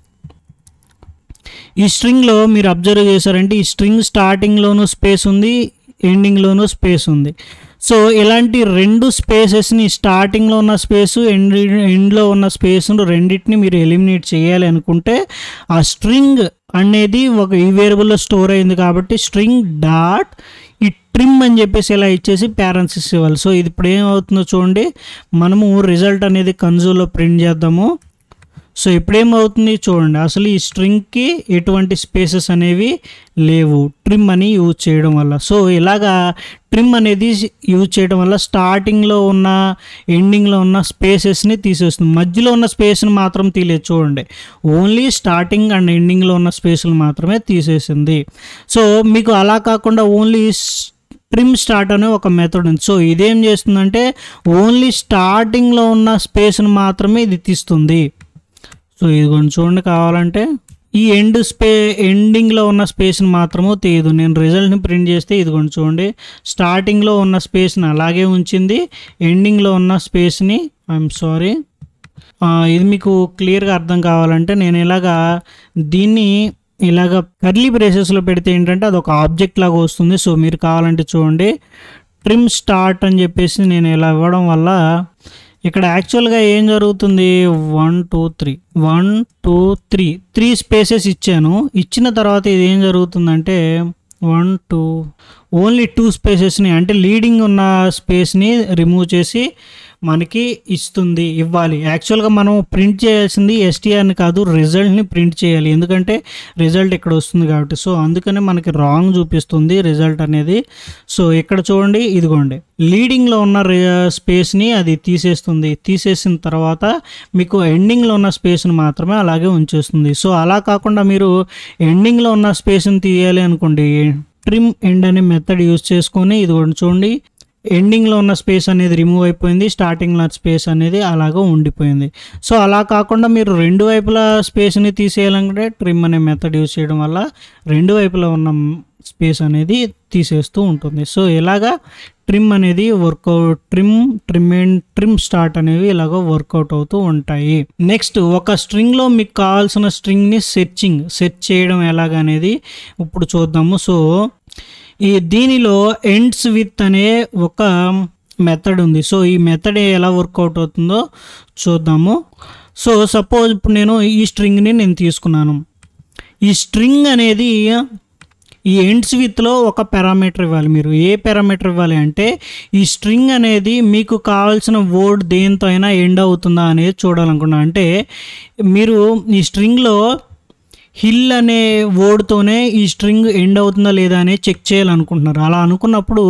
ఈ స్ట్రింగ్లో మీరు అబ్జర్వ్ చేశారంటే ఈ స్ట్రింగ్ స్టార్టింగ్లోనూ స్పేస్ ఉంది ఎండింగ్లోనూ స్పేస్ ఉంది సో ఇలాంటి రెండు స్పేసెస్ని స్టార్టింగ్లో ఉన్న స్పేస్ ఎండ్ ఎండ్లో ఉన్న స్పేస్ను రెండింటిని మీరు ఎలిమినేట్ చేయాలి అనుకుంటే ఆ స్ట్రింగ్ అనేది ఒక ఈ వేరియబుల్లో స్టోర్ అయింది కాబట్టి స్ట్రింగ్ డాట్ ఈ ట్రిమ్ అని చెప్పేసి ఇలా ఇచ్చేసి ప్యారెన్సిస్ ఇవ్వాలి సో ఇది ఇప్పుడు ఏమవుతుందో చూడండి మనము రిజల్ట్ అనేది కన్జోల్లో ప్రింట్ చేద్దాము సో ఇప్పుడేమవుతుంది చూడండి అసలు ఈ స్ట్రింగ్కి ఎటువంటి స్పేసెస్ అనేవి లేవు ట్రిమ్ అని యూజ్ చేయడం వల్ల సో ఇలాగా ట్రిమ్ అనేది యూజ్ చేయడం వల్ల స్టార్టింగ్లో ఉన్న ఎండింగ్లో ఉన్న స్పేసెస్ని తీసేస్తుంది మధ్యలో ఉన్న స్పేస్ని మాత్రం తీయలేదు చూడండి ఓన్లీ స్టార్టింగ్ అండ్ ఎండింగ్లో ఉన్న స్పేస్లు మాత్రమే తీసేసింది సో మీకు అలా కాకుండా ఓన్లీ ట్రిమ్ స్టార్ట్ అనే ఒక మెథడ్ ఉంది సో ఇదేం చేస్తుందంటే ఓన్లీ స్టార్టింగ్లో ఉన్న స్పేస్ని మాత్రమే ఇది తీస్తుంది సో ఇదిగోండి చూడండి కావాలంటే ఈ ఎండ్ స్పే ఎండింగ్లో ఉన్న స్పేస్ని మాత్రము తీయదు నేను రిజల్ట్ని ప్రింట్ చేస్తే ఇదిగోండి చూడండి స్టార్టింగ్లో ఉన్న స్పేస్ని అలాగే ఉంచింది ఎండింగ్లో ఉన్న స్పేస్ని ఐఎమ్ సారీ ఇది మీకు క్లియర్గా అర్థం కావాలంటే నేను ఇలాగా దీన్ని ఇలాగ కర్లీ బ్రేసెస్లో పెడితే ఏంటంటే అది ఒక ఆబ్జెక్ట్ లాగా వస్తుంది సో మీరు కావాలంటే చూడండి ట్రిమ్ స్టార్ట్ అని చెప్పేసి నేను ఇలా ఇవ్వడం వల్ల ఇక్కడ యాక్చువల్గా ఏం జరుగుతుంది one two three one two three three spaces ఇచ్చాను ఇచ్చిన తర్వాత ఇది ఏం జరుగుతుందంటే వన్ టూ ఓన్లీ టూ స్పేసెస్ని అంటే లీడింగ్ ఉన్న స్పేస్ని రిమూవ్ చేసి మనకి ఇస్తుంది ఇవ్వాలి యాక్చువల్గా మనం ప్రింట్ చేయాల్సింది ఎస్టీఆర్ని కాదు రిజల్ట్ని ప్రింట్ చేయాలి ఎందుకంటే రిజల్ట్ ఇక్కడ వస్తుంది కాబట్టి సో అందుకనే మనకి రాంగ్ చూపిస్తుంది రిజల్ట్ అనేది సో ఇక్కడ చూడండి ఇదిగోండి లీడింగ్లో ఉన్న స్పేస్ని అది తీసేస్తుంది తీసేసిన తర్వాత మీకు ఎండింగ్లో ఉన్న స్పేస్ని మాత్రమే అలాగే ఉంచేస్తుంది సో అలా కాకుండా మీరు ఎండింగ్లో ఉన్న స్పేస్ని తీయాలి అనుకోండి ట్రిమ్ ఎండ్ అనే మెథడ్ యూజ్ చేసుకొని ఇది చూడండి ఎండింగ్లో ఉన్న స్పేస్ అనేది రిమూవ్ అయిపోయింది స్టార్టింగ్లో స్పేస్ అనేది అలాగా ఉండిపోయింది సో అలా కాకుండా మీరు రెండు వైపులా స్పేస్ని తీసేయాలంటే ట్రిమ్ అనే మెథడ్ యూజ్ చేయడం వల్ల రెండు వైపులా ఉన్న స్పేస్ అనేది తీసేస్తూ ఉంటుంది సో ఇలాగా ట్రిమ్ అనేది work out trim trim and trim start అనేవి ఇలాగ వర్కౌట్ అవుతూ ఉంటాయి నెక్స్ట్ ఒక స్ట్రింగ్లో మీకు కావాల్సిన స్ట్రింగ్ని సెర్చింగ్ సెర్చ్ చేయడం ఎలాగనేది ఇప్పుడు చూద్దాము సో ఈ దీనిలో ఎండ్స్ విత్ అనే ఒక మెథడ్ ఉంది సో ఈ మెథడ్ ఎలా వర్కౌట్ అవుతుందో చూద్దాము సో సపోజ్ ఇప్పుడు నేను ఈ స్ట్రింగ్ని నేను తీసుకున్నాను ఈ స్ట్రింగ్ అనేది ఈ ఎండ్స్ విత్లో ఒక పారామీటర్ ఇవ్వాలి మీరు ఏ పారామీటర్ ఇవ్వాలి అంటే ఈ స్ట్రింగ్ అనేది మీకు కావాల్సిన వర్డ్ దేంతో అయినా ఎండ్ అవుతుందా అనేది చూడాలనుకున్నా అంటే మీరు ఈ స్ట్రింగ్లో హిల్ అనే వర్డ్తోనే ఈ స్ట్రింగ్ ఎండ్ అవుతుందా లేదా అనేది చెక్ చేయాలనుకుంటున్నారు అలా అనుకున్నప్పుడు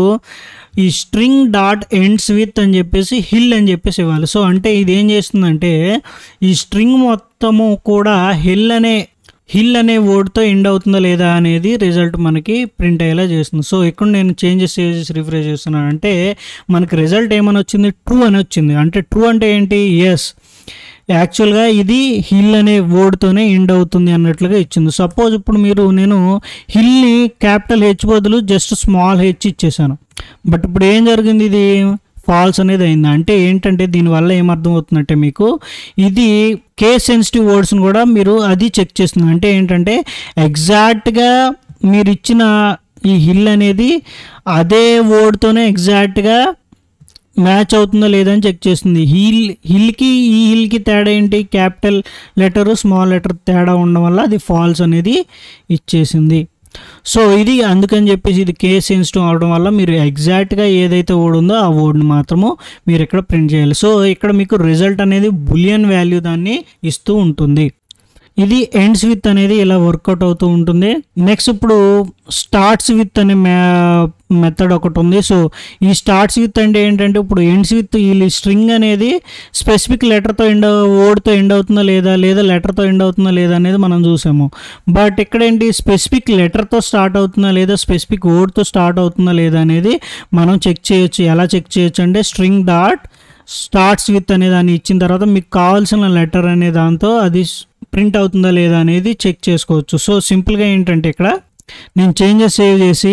ఈ స్ట్రింగ్ డాట్ ఎండ్స్ విత్ అని చెప్పేసి హిల్ అని చెప్పేసి ఇవ్వాలి సో అంటే ఇది ఏం చేస్తుందంటే ఈ స్ట్రింగ్ మొత్తము కూడా హిల్ అనే హిల్ అనే వర్డ్తో ఎండ్ అవుతుందా లేదా అనేది రిజల్ట్ మనకి ప్రింట్ అయ్యేలా చేస్తుంది సో ఇక్కడ నేను చేంజెస్ చేసి రిఫ్రెష్ చేస్తున్నాను అంటే మనకి రిజల్ట్ ఏమని వచ్చింది ట్రూ అని వచ్చింది అంటే ట్రూ అంటే ఏంటి ఎస్ యాక్చువల్గా ఇది హిల్ అనే వర్డ్తోనే ఎండ్ అవుతుంది అన్నట్లుగా ఇచ్చింది సపోజ్ ఇప్పుడు మీరు నేను హిల్ని క్యాపిటల్ హెచ్ బదులు జస్ట్ స్మాల్ హెచ్ ఇచ్చేసాను బట్ ఇప్పుడు ఏం జరిగింది ఇది ఫాల్స్ అనేది అయింది అంటే ఏంటంటే దీనివల్ల ఏమర్థం అవుతుందంటే మీకు ఇది కేస్ సెన్సిటివ్ వర్డ్స్ని కూడా మీరు అది చెక్ చేస్తుంది అంటే ఏంటంటే ఎగ్జాక్ట్గా మీరు ఇచ్చిన ఈ హిల్ అనేది అదే వర్డ్తోనే ఎగ్జాక్ట్గా మ్యాచ్ అవుతుందో లేదని చెక్ చేస్తుంది హిల్ హిల్కి ఈ హిల్కి తేడా ఏంటి క్యాపిటల్ లెటర్ స్మాల్ లెటర్ తేడా ఉండడం వల్ల అది ఫాల్స్ అనేది ఇచ్చేసింది సో ఇది అందుకని చెప్పేసి ఇది కేస్ సెన్సిటివ్ అవడం వల్ల మీరు ఎగ్జాక్ట్గా ఏదైతే వర్డ్ ఉందో ఆ వర్డ్ని మాత్రము మీరు ఇక్కడ ప్రింట్ చేయాలి సో ఇక్కడ మీకు రిజల్ట్ అనేది బులియన్ వాల్యూ దాన్ని ఇస్తూ ఉంటుంది ఇది ఎండ్స్ విత్ అనేది ఇలా వర్కౌట్ అవుతూ ఉంటుంది నెక్స్ట్ ఇప్పుడు స్టార్ట్స్ విత్ అనే మెథడ్ ఒకటి ఉంది సో ఈ స్టార్ట్స్ విత్ అంటే ఏంటంటే ఇప్పుడు ఎండ్స్ విత్ ఈ స్ట్రింగ్ అనేది స్పెసిఫిక్ లెటర్తో ఎండ్ వర్డ్తో ఎండ్ అవుతుందా లేదా లేదా లెటర్తో ఎండ్ అవుతుందా లేదా అనేది మనం చూసాము బట్ ఇక్కడ ఏంటి స్పెసిఫిక్ లెటర్తో స్టార్ట్ అవుతుందా లేదా స్పెసిఫిక్ వర్డ్తో స్టార్ట్ అవుతుందా లేదా అనేది మనం చెక్ చేయొచ్చు ఎలా చెక్ చేయొచ్చు అంటే స్ట్రింగ్ డాట్ స్టార్ట్స్ విత్ అనే దాన్ని ఇచ్చిన తర్వాత మీకు కావాల్సిన లెటర్ అనే దాంతో అది ప్రింట్ అవుతుందా లేదా అనేది చెక్ చేసుకోవచ్చు సో సింపుల్గా ఏంటంటే ఇక్కడ నేను చేంజెస్ సేవ్ చేసి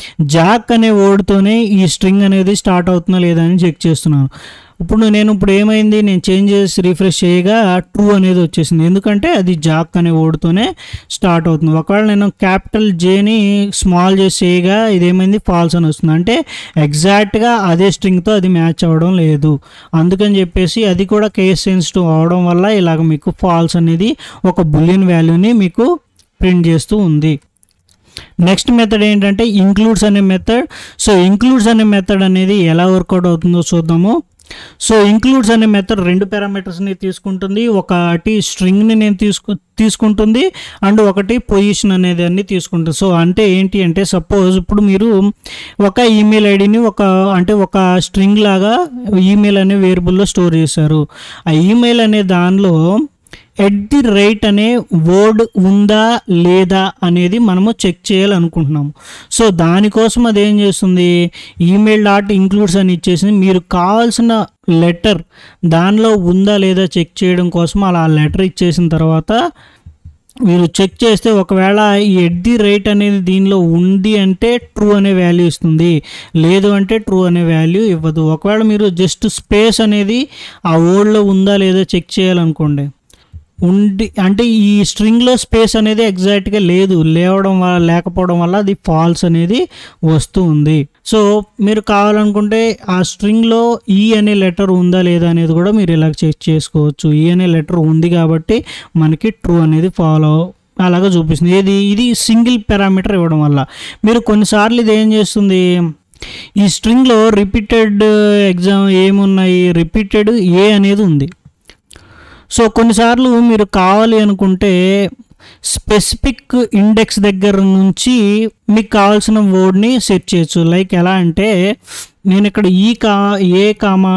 జాక్ అనే వర్డ్తోనే ఈ స్ట్రింగ్ అనేది స్టార్ట్ అవుతుందా లేదా అని చెక్ చేస్తున్నాను ఇప్పుడు నేను ఇప్పుడు ఏమైంది నేను చేంజ్ చేసి రిఫ్రెష్ చేయగా ట్రూ అనేది వచ్చేసింది ఎందుకంటే అది జాక్ అనే వర్డ్తోనే స్టార్ట్ అవుతుంది ఒకవేళ నేను క్యాపిటల్ జేని స్మాల్ చేసి చేయగా ఇదేమైంది ఫాల్స్ అని వస్తుంది అంటే ఎగ్జాక్ట్గా అదే స్ట్రింగ్తో అది మ్యాచ్ అవ్వడం లేదు అందుకని చెప్పేసి అది కూడా కేస్ సెన్సిటివ్ అవడం వల్ల ఇలాగ మీకు ఫాల్స్ అనేది ఒక బులియన్ వాల్యూని మీకు ప్రింట్ చేస్తూ ఉంది నెక్స్ట్ మెథడ్ ఏంటంటే ఇంక్లూడ్స్ అనే మెథడ్ సో ఇంక్లూడ్స్ అనే మెథడ్ అనేది ఎలా వర్కౌట్ అవుతుందో చూద్దాము సో ఇంక్లూడ్స్ అనే మెథడ్ రెండు పారామీటర్స్ని తీసుకుంటుంది ఒకటి స్ట్రింగ్ని నేను తీసుకు తీసుకుంటుంది అండ్ ఒకటి పొజిషన్ అనేది అన్ని తీసుకుంటుంది సో అంటే ఏంటి అంటే సపోజ్ ఇప్పుడు మీరు ఒక ఈమెయిల్ ఐడిని ఒక అంటే ఒక స్ట్రింగ్ లాగా ఈమెయిల్ అనే వేరియబుల్లో స్టోర్ చేశారు ఆ ఈమెయిల్ అనే దానిలో ఎట్ ది రైట్ అనే వర్డ్ ఉందా లేదా అనేది మనము చెక్ చేయాలనుకుంటున్నాము సో దానికోసం అది ఏం చేస్తుంది ఈమెయిల్ డాట్ ఇంక్లూడ్స్ అని ఇచ్చేసింది మీరు కావాల్సిన లెటర్ దానిలో ఉందా లేదా చెక్ చేయడం కోసం అలా లెటర్ ఇచ్చేసిన తర్వాత మీరు చెక్ చేస్తే ఒకవేళ ఈ ఎట్ ది రేట్ అనేది దీనిలో ఉంది అంటే ట్రూ అనే వాల్యూ ఇస్తుంది లేదు అంటే ట్రూ అనే వాల్యూ ఇవ్వదు ఒకవేళ మీరు జస్ట్ స్పేస్ అనేది ఆ వర్డ్లో ఉందా లేదా చెక్ చేయాలనుకోండి ఉండి అంటే ఈ స్ట్రింగ్లో స్పేస్ అనేది ఎగ్జాక్ట్గా లేదు లేవడం వల్ల లేకపోవడం వల్ల అది ఫాల్స్ అనేది వస్తూ ఉంది సో మీరు కావాలనుకుంటే ఆ స్ట్రింగ్లో ఈ అనే లెటర్ ఉందా లేదా అనేది కూడా మీరు ఇలా చెక్ చేసుకోవచ్చు ఈ అనే లెటర్ ఉంది కాబట్టి మనకి ట్రూ అనేది ఫాలో అలాగా చూపిస్తుంది ఏది ఇది సింగిల్ పారామీటర్ ఇవ్వడం వల్ల మీరు కొన్నిసార్లు ఇది ఏం చేస్తుంది ఈ స్ట్రింగ్లో రిపీటెడ్ ఎగ్జామ్ ఏమున్నాయి రిపీటెడ్ ఏ అనేది ఉంది సో కొన్నిసార్లు మీరు కావాలి అనుకుంటే స్పెసిఫిక్ ఇండెక్స్ దగ్గర నుంచి మీకు కావాల్సిన వర్డ్ని సెట్ చేయొచ్చు లైక్ ఎలా అంటే నేను ఇక్కడ ఈ కా ఏ కామా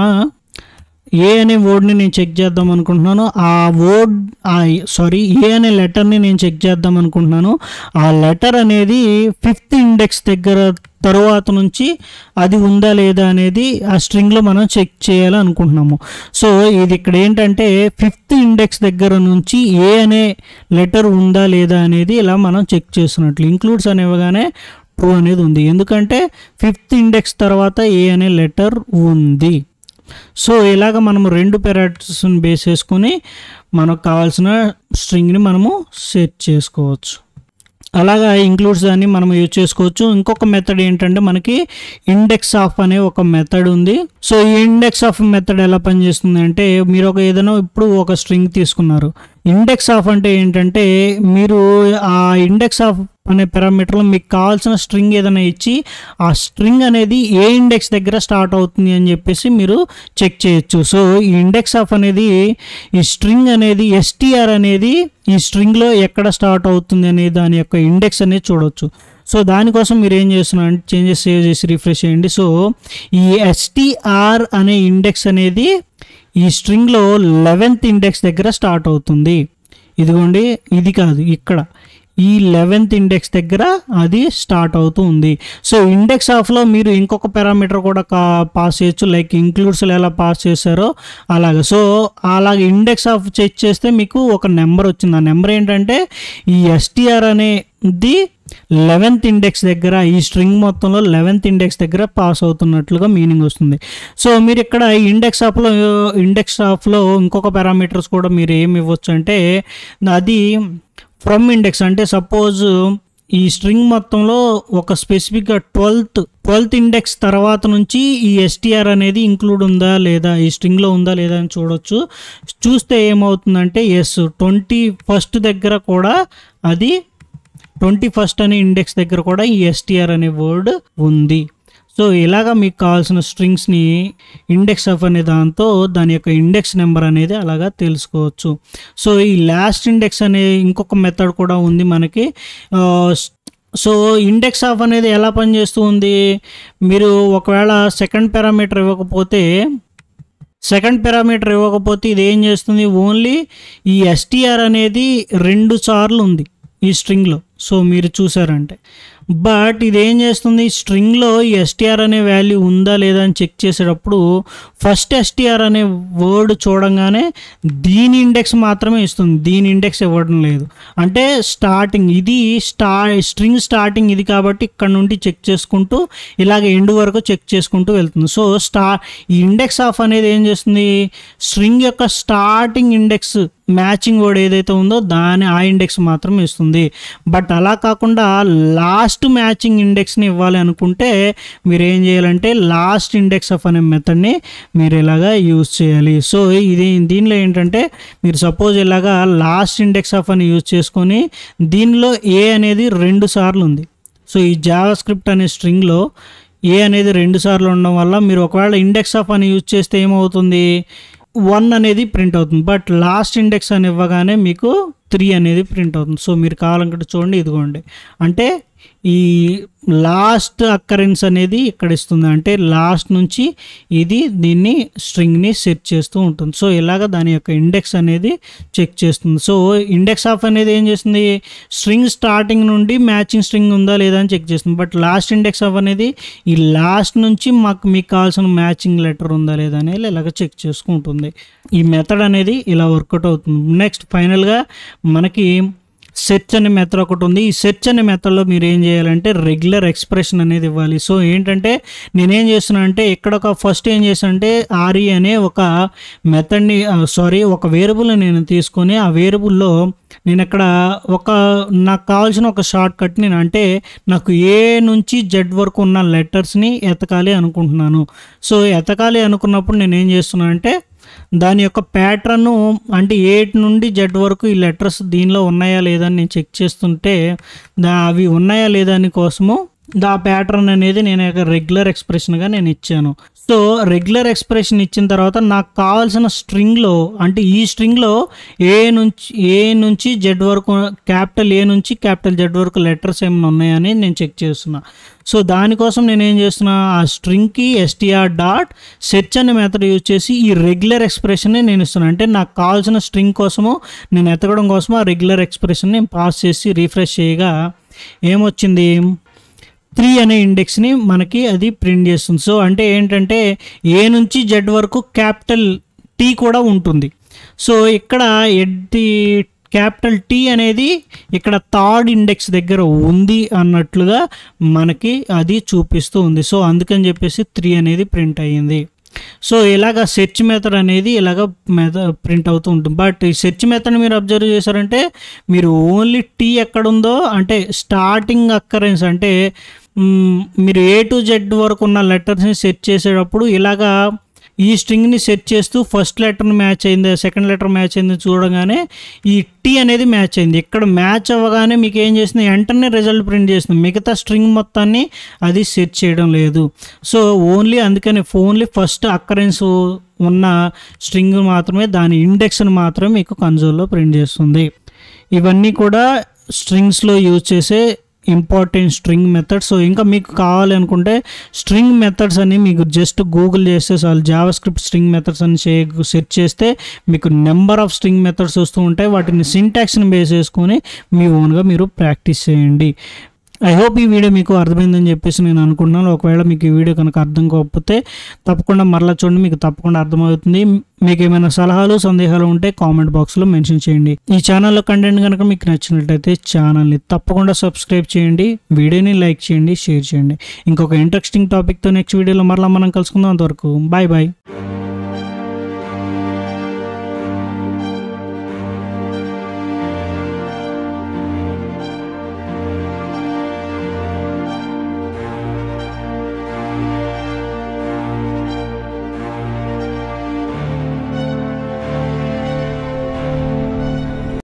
ఏ అనే వర్డ్ని నేను చెక్ చేద్దాం అనుకుంటున్నాను ఆ వర్డ్ సారీ ఏ అనే లెటర్ని నేను చెక్ చేద్దాం అనుకుంటున్నాను ఆ లెటర్ అనేది ఫిఫ్త్ ఇండెక్స్ దగ్గర తరువాత నుంచి అది ఉందా లేదా అనేది ఆ స్ట్రింగ్లో మనం చెక్ చేయాలనుకుంటున్నాము సో ఇది ఇక్కడ ఏంటంటే ఫిఫ్త్ ఇండెక్స్ దగ్గర నుంచి ఏ అనే లెటర్ ఉందా లేదా అనేది ఇలా మనం చెక్ చేస్తున్నట్లు ఇంక్లూడ్స్ అనేవగానే ట్రూ అనేది ఉంది ఎందుకంటే ఫిఫ్త్ ఇండెక్స్ తర్వాత ఏ అనే లెటర్ ఉంది సో ఇలాగ మనము రెండు పెరాట్స్ని బేస్ చేసుకొని మనకు కావాల్సిన స్ట్రింగ్ని మనము సెట్ చేసుకోవచ్చు అలాగా ఇంక్లూడ్స్ దాన్ని మనం యూజ్ చేసుకోవచ్చు ఇంకొక మెథడ్ ఏంటంటే మనకి ఇండెక్స్ ఆఫ్ అనే ఒక మెథడ్ ఉంది సో ఈ ఇండెక్స్ ఆఫ్ మెథడ్ ఎలా పనిచేస్తుంది అంటే మీరు ఒక ఏదైనా ఇప్పుడు ఒక స్ట్రింగ్ తీసుకున్నారు ఇండెక్స్ ఆఫ్ అంటే ఏంటంటే మీరు ఆ ఇండెక్స్ ఆఫ్ అనే పారామీటర్లో మీకు కావాల్సిన స్ట్రింగ్ ఏదైనా ఇచ్చి ఆ స్ట్రింగ్ అనేది ఏ ఇండెక్స్ దగ్గర స్టార్ట్ అవుతుంది అని చెప్పేసి మీరు చెక్ చేయొచ్చు సో ఈ ఇండెక్స్ ఆఫ్ అనేది ఈ స్ట్రింగ్ అనేది ఎస్టీఆర్ అనేది ఈ స్ట్రింగ్లో ఎక్కడ స్టార్ట్ అవుతుంది అనే దాని యొక్క ఇండెక్స్ అనేది చూడవచ్చు సో దానికోసం మీరు ఏం చేస్తున్నారు అంటే చేంజెస్ సేవ్ చేసి రిఫ్రెష్ చేయండి సో ఈ ఎస్టీఆర్ అనే ఇండెక్స్ అనేది ఈ స్ట్రింగ్లో లెవెన్త్ ఇండెక్స్ దగ్గర స్టార్ట్ అవుతుంది ఇదిగోండి ఇది కాదు ఇక్కడ ఈ లెవెన్త్ ఇండెక్స్ దగ్గర అది స్టార్ట్ అవుతూ ఉంది సో ఇండెక్స్ ఆఫ్లో మీరు ఇంకొక పారామీటర్ కూడా కా పాస్ చేయొచ్చు లైక్ ఇంక్లూడ్స్లో ఎలా పాస్ చేశారో అలాగే సో అలాగే ఇండెక్స్ ఆఫ్ చెక్ చేస్తే మీకు ఒక నెంబర్ వచ్చింది ఆ నెంబర్ ఏంటంటే ఈ ఎస్టీఆర్ అనేది లెవెన్త్ ఇండెక్స్ దగ్గర ఈ స్ట్రింగ్ మొత్తంలో లెవెన్త్ ఇండెక్స్ దగ్గర పాస్ అవుతున్నట్లుగా మీనింగ్ వస్తుంది సో మీరు ఇక్కడ ఇండెక్స్ ఆఫ్లో ఇండెక్స్ ఆఫ్లో ఇంకొక పారామీటర్స్ కూడా మీరు ఏమి ఇవ్వచ్చు అంటే అది ఫ్రమ్ ఇండెక్స్ అంటే సపోజ్ ఈ స్ట్రింగ్ మొత్తంలో ఒక స్పెసిఫిక్గా ట్వెల్త్ ట్వెల్త్ ఇండెక్స్ తర్వాత నుంచి ఈ ఎస్టీఆర్ అనేది ఇంక్లూడ్ ఉందా లేదా ఈ స్ట్రింగ్లో ఉందా లేదా అని చూడొచ్చు చూస్తే ఏమవుతుందంటే ఎస్ ట్వంటీ ఫస్ట్ దగ్గర కూడా అది ట్వంటీ ఫస్ట్ అనే ఇండెక్స్ దగ్గర కూడా ఈ ఎస్టీఆర్ అనే వర్డ్ ఉంది సో ఇలాగా మీకు కావాల్సిన స్ట్రింగ్స్ని ఇండెక్స్ ఆఫ్ అనే దాంతో దాని యొక్క ఇండెక్స్ నెంబర్ అనేది అలాగా తెలుసుకోవచ్చు సో ఈ లాస్ట్ ఇండెక్స్ అనే ఇంకొక మెథడ్ కూడా ఉంది మనకి ఆ, సో ఇండెక్స్ ఆఫ్ అనేది ఎలా పనిచేస్తూ ఉంది మీరు ఒకవేళ సెకండ్ పారామీటర్ ఇవ్వకపోతే సెకండ్ పారామీటర్ ఇవ్వకపోతే ఇది ఏం చేస్తుంది ఓన్లీ ఈ ఎస్టీఆర్ అనేది రెండు సార్లు ఉంది ఈ స్ట్రింగ్లో సో మీరు చూసారంటే బట్ ఇది ఏం చేస్తుంది స్ట్రింగ్లో ఈ ఎస్టీఆర్ అనే వాల్యూ ఉందా లేదా అని చెక్ చేసేటప్పుడు ఫస్ట్ ఎస్టీఆర్ అనే వర్డ్ చూడంగానే దీని ఇండెక్స్ మాత్రమే ఇస్తుంది దీని ఇండెక్స్ ఇవ్వడం లేదు అంటే స్టార్టింగ్ ఇది స్టా స్ట్రింగ్ స్టార్టింగ్ ఇది కాబట్టి ఇక్కడ నుండి చెక్ చేసుకుంటూ ఇలాగ ఎండ్ వరకు చెక్ చేసుకుంటూ వెళ్తుంది సో స్టా ఈ ఇండెక్స్ ఆఫ్ అనేది ఏం చేస్తుంది స్ట్రింగ్ యొక్క స్టార్టింగ్ ఇండెక్స్ మ్యాచింగ్ వర్డ్ ఏదైతే ఉందో దాని ఆ ఇండెక్స్ మాత్రం ఇస్తుంది బట్ అలా కాకుండా లాస్ట్ మ్యాచింగ్ ఇండెక్స్ని ఇవ్వాలి అనుకుంటే మీరు ఏం చేయాలంటే లాస్ట్ ఇండెక్స్ ఆఫ్ అనే మెథడ్ని మీరు ఇలాగా యూజ్ చేయాలి సో ఇది దీనిలో ఏంటంటే మీరు సపోజ్ ఇలాగా లాస్ట్ ఇండెక్స్ ఆఫ్ అని యూజ్ చేసుకొని దీనిలో ఏ అనేది రెండు సార్లు ఉంది సో ఈ జావా స్క్రిప్ట్ అనే స్ట్రింగ్లో ఏ అనేది రెండు సార్లు ఉండడం వల్ల మీరు ఒకవేళ ఇండెక్స్ ఆఫ్ అని యూజ్ చేస్తే ఏమవుతుంది వన్ అనేది ప్రింట్ అవుతుంది బట్ లాస్ట్ ఇండెక్స్ అని ఇవ్వగానే మీకు త్రీ అనేది ప్రింట్ అవుతుంది సో మీరు కావాలనుకుంటే చూడండి ఇదిగోండి అంటే ఈ లాస్ట్ అక్కరెన్స్ అనేది ఇక్కడ ఇస్తుంది అంటే లాస్ట్ నుంచి ఇది దీన్ని స్ట్రింగ్ని సెట్ చేస్తూ ఉంటుంది సో ఇలాగ దాని యొక్క ఇండెక్స్ అనేది చెక్ చేస్తుంది సో ఇండెక్స్ ఆఫ్ అనేది ఏం చేస్తుంది స్ట్రింగ్ స్టార్టింగ్ నుండి మ్యాచింగ్ స్ట్రింగ్ ఉందా లేదా అని చెక్ చేస్తుంది బట్ లాస్ట్ ఇండెక్స్ ఆఫ్ అనేది ఈ లాస్ట్ నుంచి మాకు మీకు కావాల్సిన మ్యాచింగ్ లెటర్ ఉందా లేదా అనేది ఇలాగ చెక్ చేసుకుంటుంది ఈ మెథడ్ అనేది ఇలా వర్కౌట్ అవుతుంది నెక్స్ట్ ఫైనల్గా మనకి సెర్చ్ అనే మెథడ్ ఒకటి ఉంది ఈ సెర్చ్ అనే మెథడ్లో మీరు ఏం చేయాలంటే రెగ్యులర్ ఎక్స్ప్రెషన్ అనేది ఇవ్వాలి సో ఏంటంటే నేనేం చేస్తున్నా అంటే ఇక్కడ ఒక ఫస్ట్ ఏం చేశానంటే ఆర్ఈ అనే ఒక మెథడ్ని సారీ ఒక వేరియబుల్ నేను తీసుకొని ఆ వేరియబుల్లో నేను ఇక్కడ ఒక నాకు కావాల్సిన ఒక షార్ట్ కట్ నేను అంటే నాకు ఏ నుంచి జెడ్ వరకు ఉన్న లెటర్స్ని ఎతకాలి అనుకుంటున్నాను సో ఎతకాలి అనుకున్నప్పుడు నేను ఏం చేస్తున్నాను అంటే దాని యొక్క ప్యాటర్న్ అంటే ఎయిట్ నుండి జెడ్ వరకు ఈ లెటర్స్ దీనిలో ఉన్నాయా లేదా అని నేను చెక్ చేస్తుంటే దా అవి ఉన్నాయా లేదా అని కోసము దా ప్యాటర్న్ అనేది నేను ఒక రెగ్యులర్ ఎక్స్ప్రెషన్గా నేను ఇచ్చాను సో రెగ్యులర్ ఎక్స్ప్రెషన్ ఇచ్చిన తర్వాత నాకు కావాల్సిన స్ట్రింగ్లో అంటే ఈ స్ట్రింగ్లో ఏ నుంచి ఏ నుంచి జెడ్ వరకు క్యాపిటల్ ఏ నుంచి క్యాపిటల్ జెడ్ వరకు లెటర్స్ ఏమైనా ఉన్నాయని నేను చెక్ చేస్తున్నా సో దానికోసం నేను ఏం చేస్తున్నా ఆ స్ట్రింగ్కి ఎస్టీఆర్ డాట్ సెర్చ్ అనే మెథడ్ యూజ్ చేసి ఈ రెగ్యులర్ ఎక్స్ప్రెషన్ని నేను ఇస్తున్నాను అంటే నాకు కావాల్సిన స్ట్రింగ్ కోసము నేను ఎతకడం కోసం ఆ రెగ్యులర్ ఎక్స్ప్రెషన్ నేను పాస్ చేసి రీఫ్రెష్ చేయగా ఏమొచ్చింది త్రీ అనే ఇండెక్స్ని మనకి అది ప్రింట్ చేస్తుంది సో అంటే ఏంటంటే ఏ నుంచి జెడ్ వరకు క్యాపిటల్ టీ కూడా ఉంటుంది సో ఇక్కడ ఎడ్ది క్యాపిటల్ టీ అనేది ఇక్కడ థర్డ్ ఇండెక్స్ దగ్గర ఉంది అన్నట్లుగా మనకి అది చూపిస్తూ ఉంది సో అందుకని చెప్పేసి త్రీ అనేది ప్రింట్ అయ్యింది సో ఇలాగ సెర్చ్ మెథడ్ అనేది ఇలాగ మెథ ప్రింట్ అవుతూ ఉంటుంది బట్ ఈ సెర్చ్ మెథడ్ మీరు అబ్జర్వ్ చేశారంటే మీరు ఓన్లీ టీ ఎక్కడుందో అంటే స్టార్టింగ్ అక్కరెన్స్ అంటే మ్, మీరు ఏ టు జెడ్ వరకు ఉన్న లెటర్స్ని సెర్చ్ చేసేటప్పుడు ఇలాగా ఈ స్ట్రింగ్ని సెట్ చేస్తూ ఫస్ట్ లెటర్ మ్యాచ్ అయింది సెకండ్ లెటర్ మ్యాచ్ అయింది చూడగానే ఈ టీ అనేది మ్యాచ్ అయింది ఇక్కడ మ్యాచ్ అవ్వగానే మీకు ఏం చేస్తుంది వెంటనే రిజల్ట్ ప్రింట్ చేస్తుంది మిగతా స్ట్రింగ్ మొత్తాన్ని అది సెట్ చేయడం లేదు సో ఓన్లీ అందుకని ఓన్లీ ఫస్ట్ అక్కరెన్స్ ఉన్న స్ట్రింగ్ మాత్రమే దాని ఇండెక్స్ని మాత్రమే మీకు కన్సోల్లో ప్రింట్ చేస్తుంది ఇవన్నీ కూడా స్ట్రింగ్స్లో యూజ్ చేసే ఇంపార్టెంట్ స్ట్రింగ్ మెథడ్స్ సో ఇంకా మీకు కావాలి అనుకుంటే స్ట్రింగ్ మెథడ్స్ అని మీకు జస్ట్ గూగుల్ చేస్తే చాలు జావా స్క్రిప్ట్ స్ట్రింగ్ మెథడ్స్ అని చే సెర్చ్ చేస్తే మీకు నెంబర్ ఆఫ్ స్ట్రింగ్ మెథడ్స్ వస్తూ ఉంటాయి వాటిని సింటాక్స్ని బేస్ చేసుకొని మీ ఓన్గా మీరు ప్రాక్టీస్ చేయండి ఐ హోప్ ఈ వీడియో మీకు అర్థమైందని చెప్పేసి నేను అనుకుంటున్నాను ఒకవేళ మీకు ఈ వీడియో కనుక అర్థం కాకపోతే తప్పకుండా మరలా చూడండి మీకు తప్పకుండా అర్థమవుతుంది మీకు ఏమైనా సలహాలు సందేహాలు ఉంటే కామెంట్ బాక్స్లో మెన్షన్ చేయండి ఈ ఛానల్లో కంటెంట్ కనుక మీకు నచ్చినట్లయితే ఛానల్ని తప్పకుండా సబ్స్క్రైబ్ చేయండి వీడియోని లైక్ చేయండి షేర్ చేయండి ఇంకొక ఇంట్రెస్టింగ్ టాపిక్తో నెక్స్ట్ వీడియోలో మరలా మనం కలుసుకుందాం అంతవరకు బాయ్ బాయ్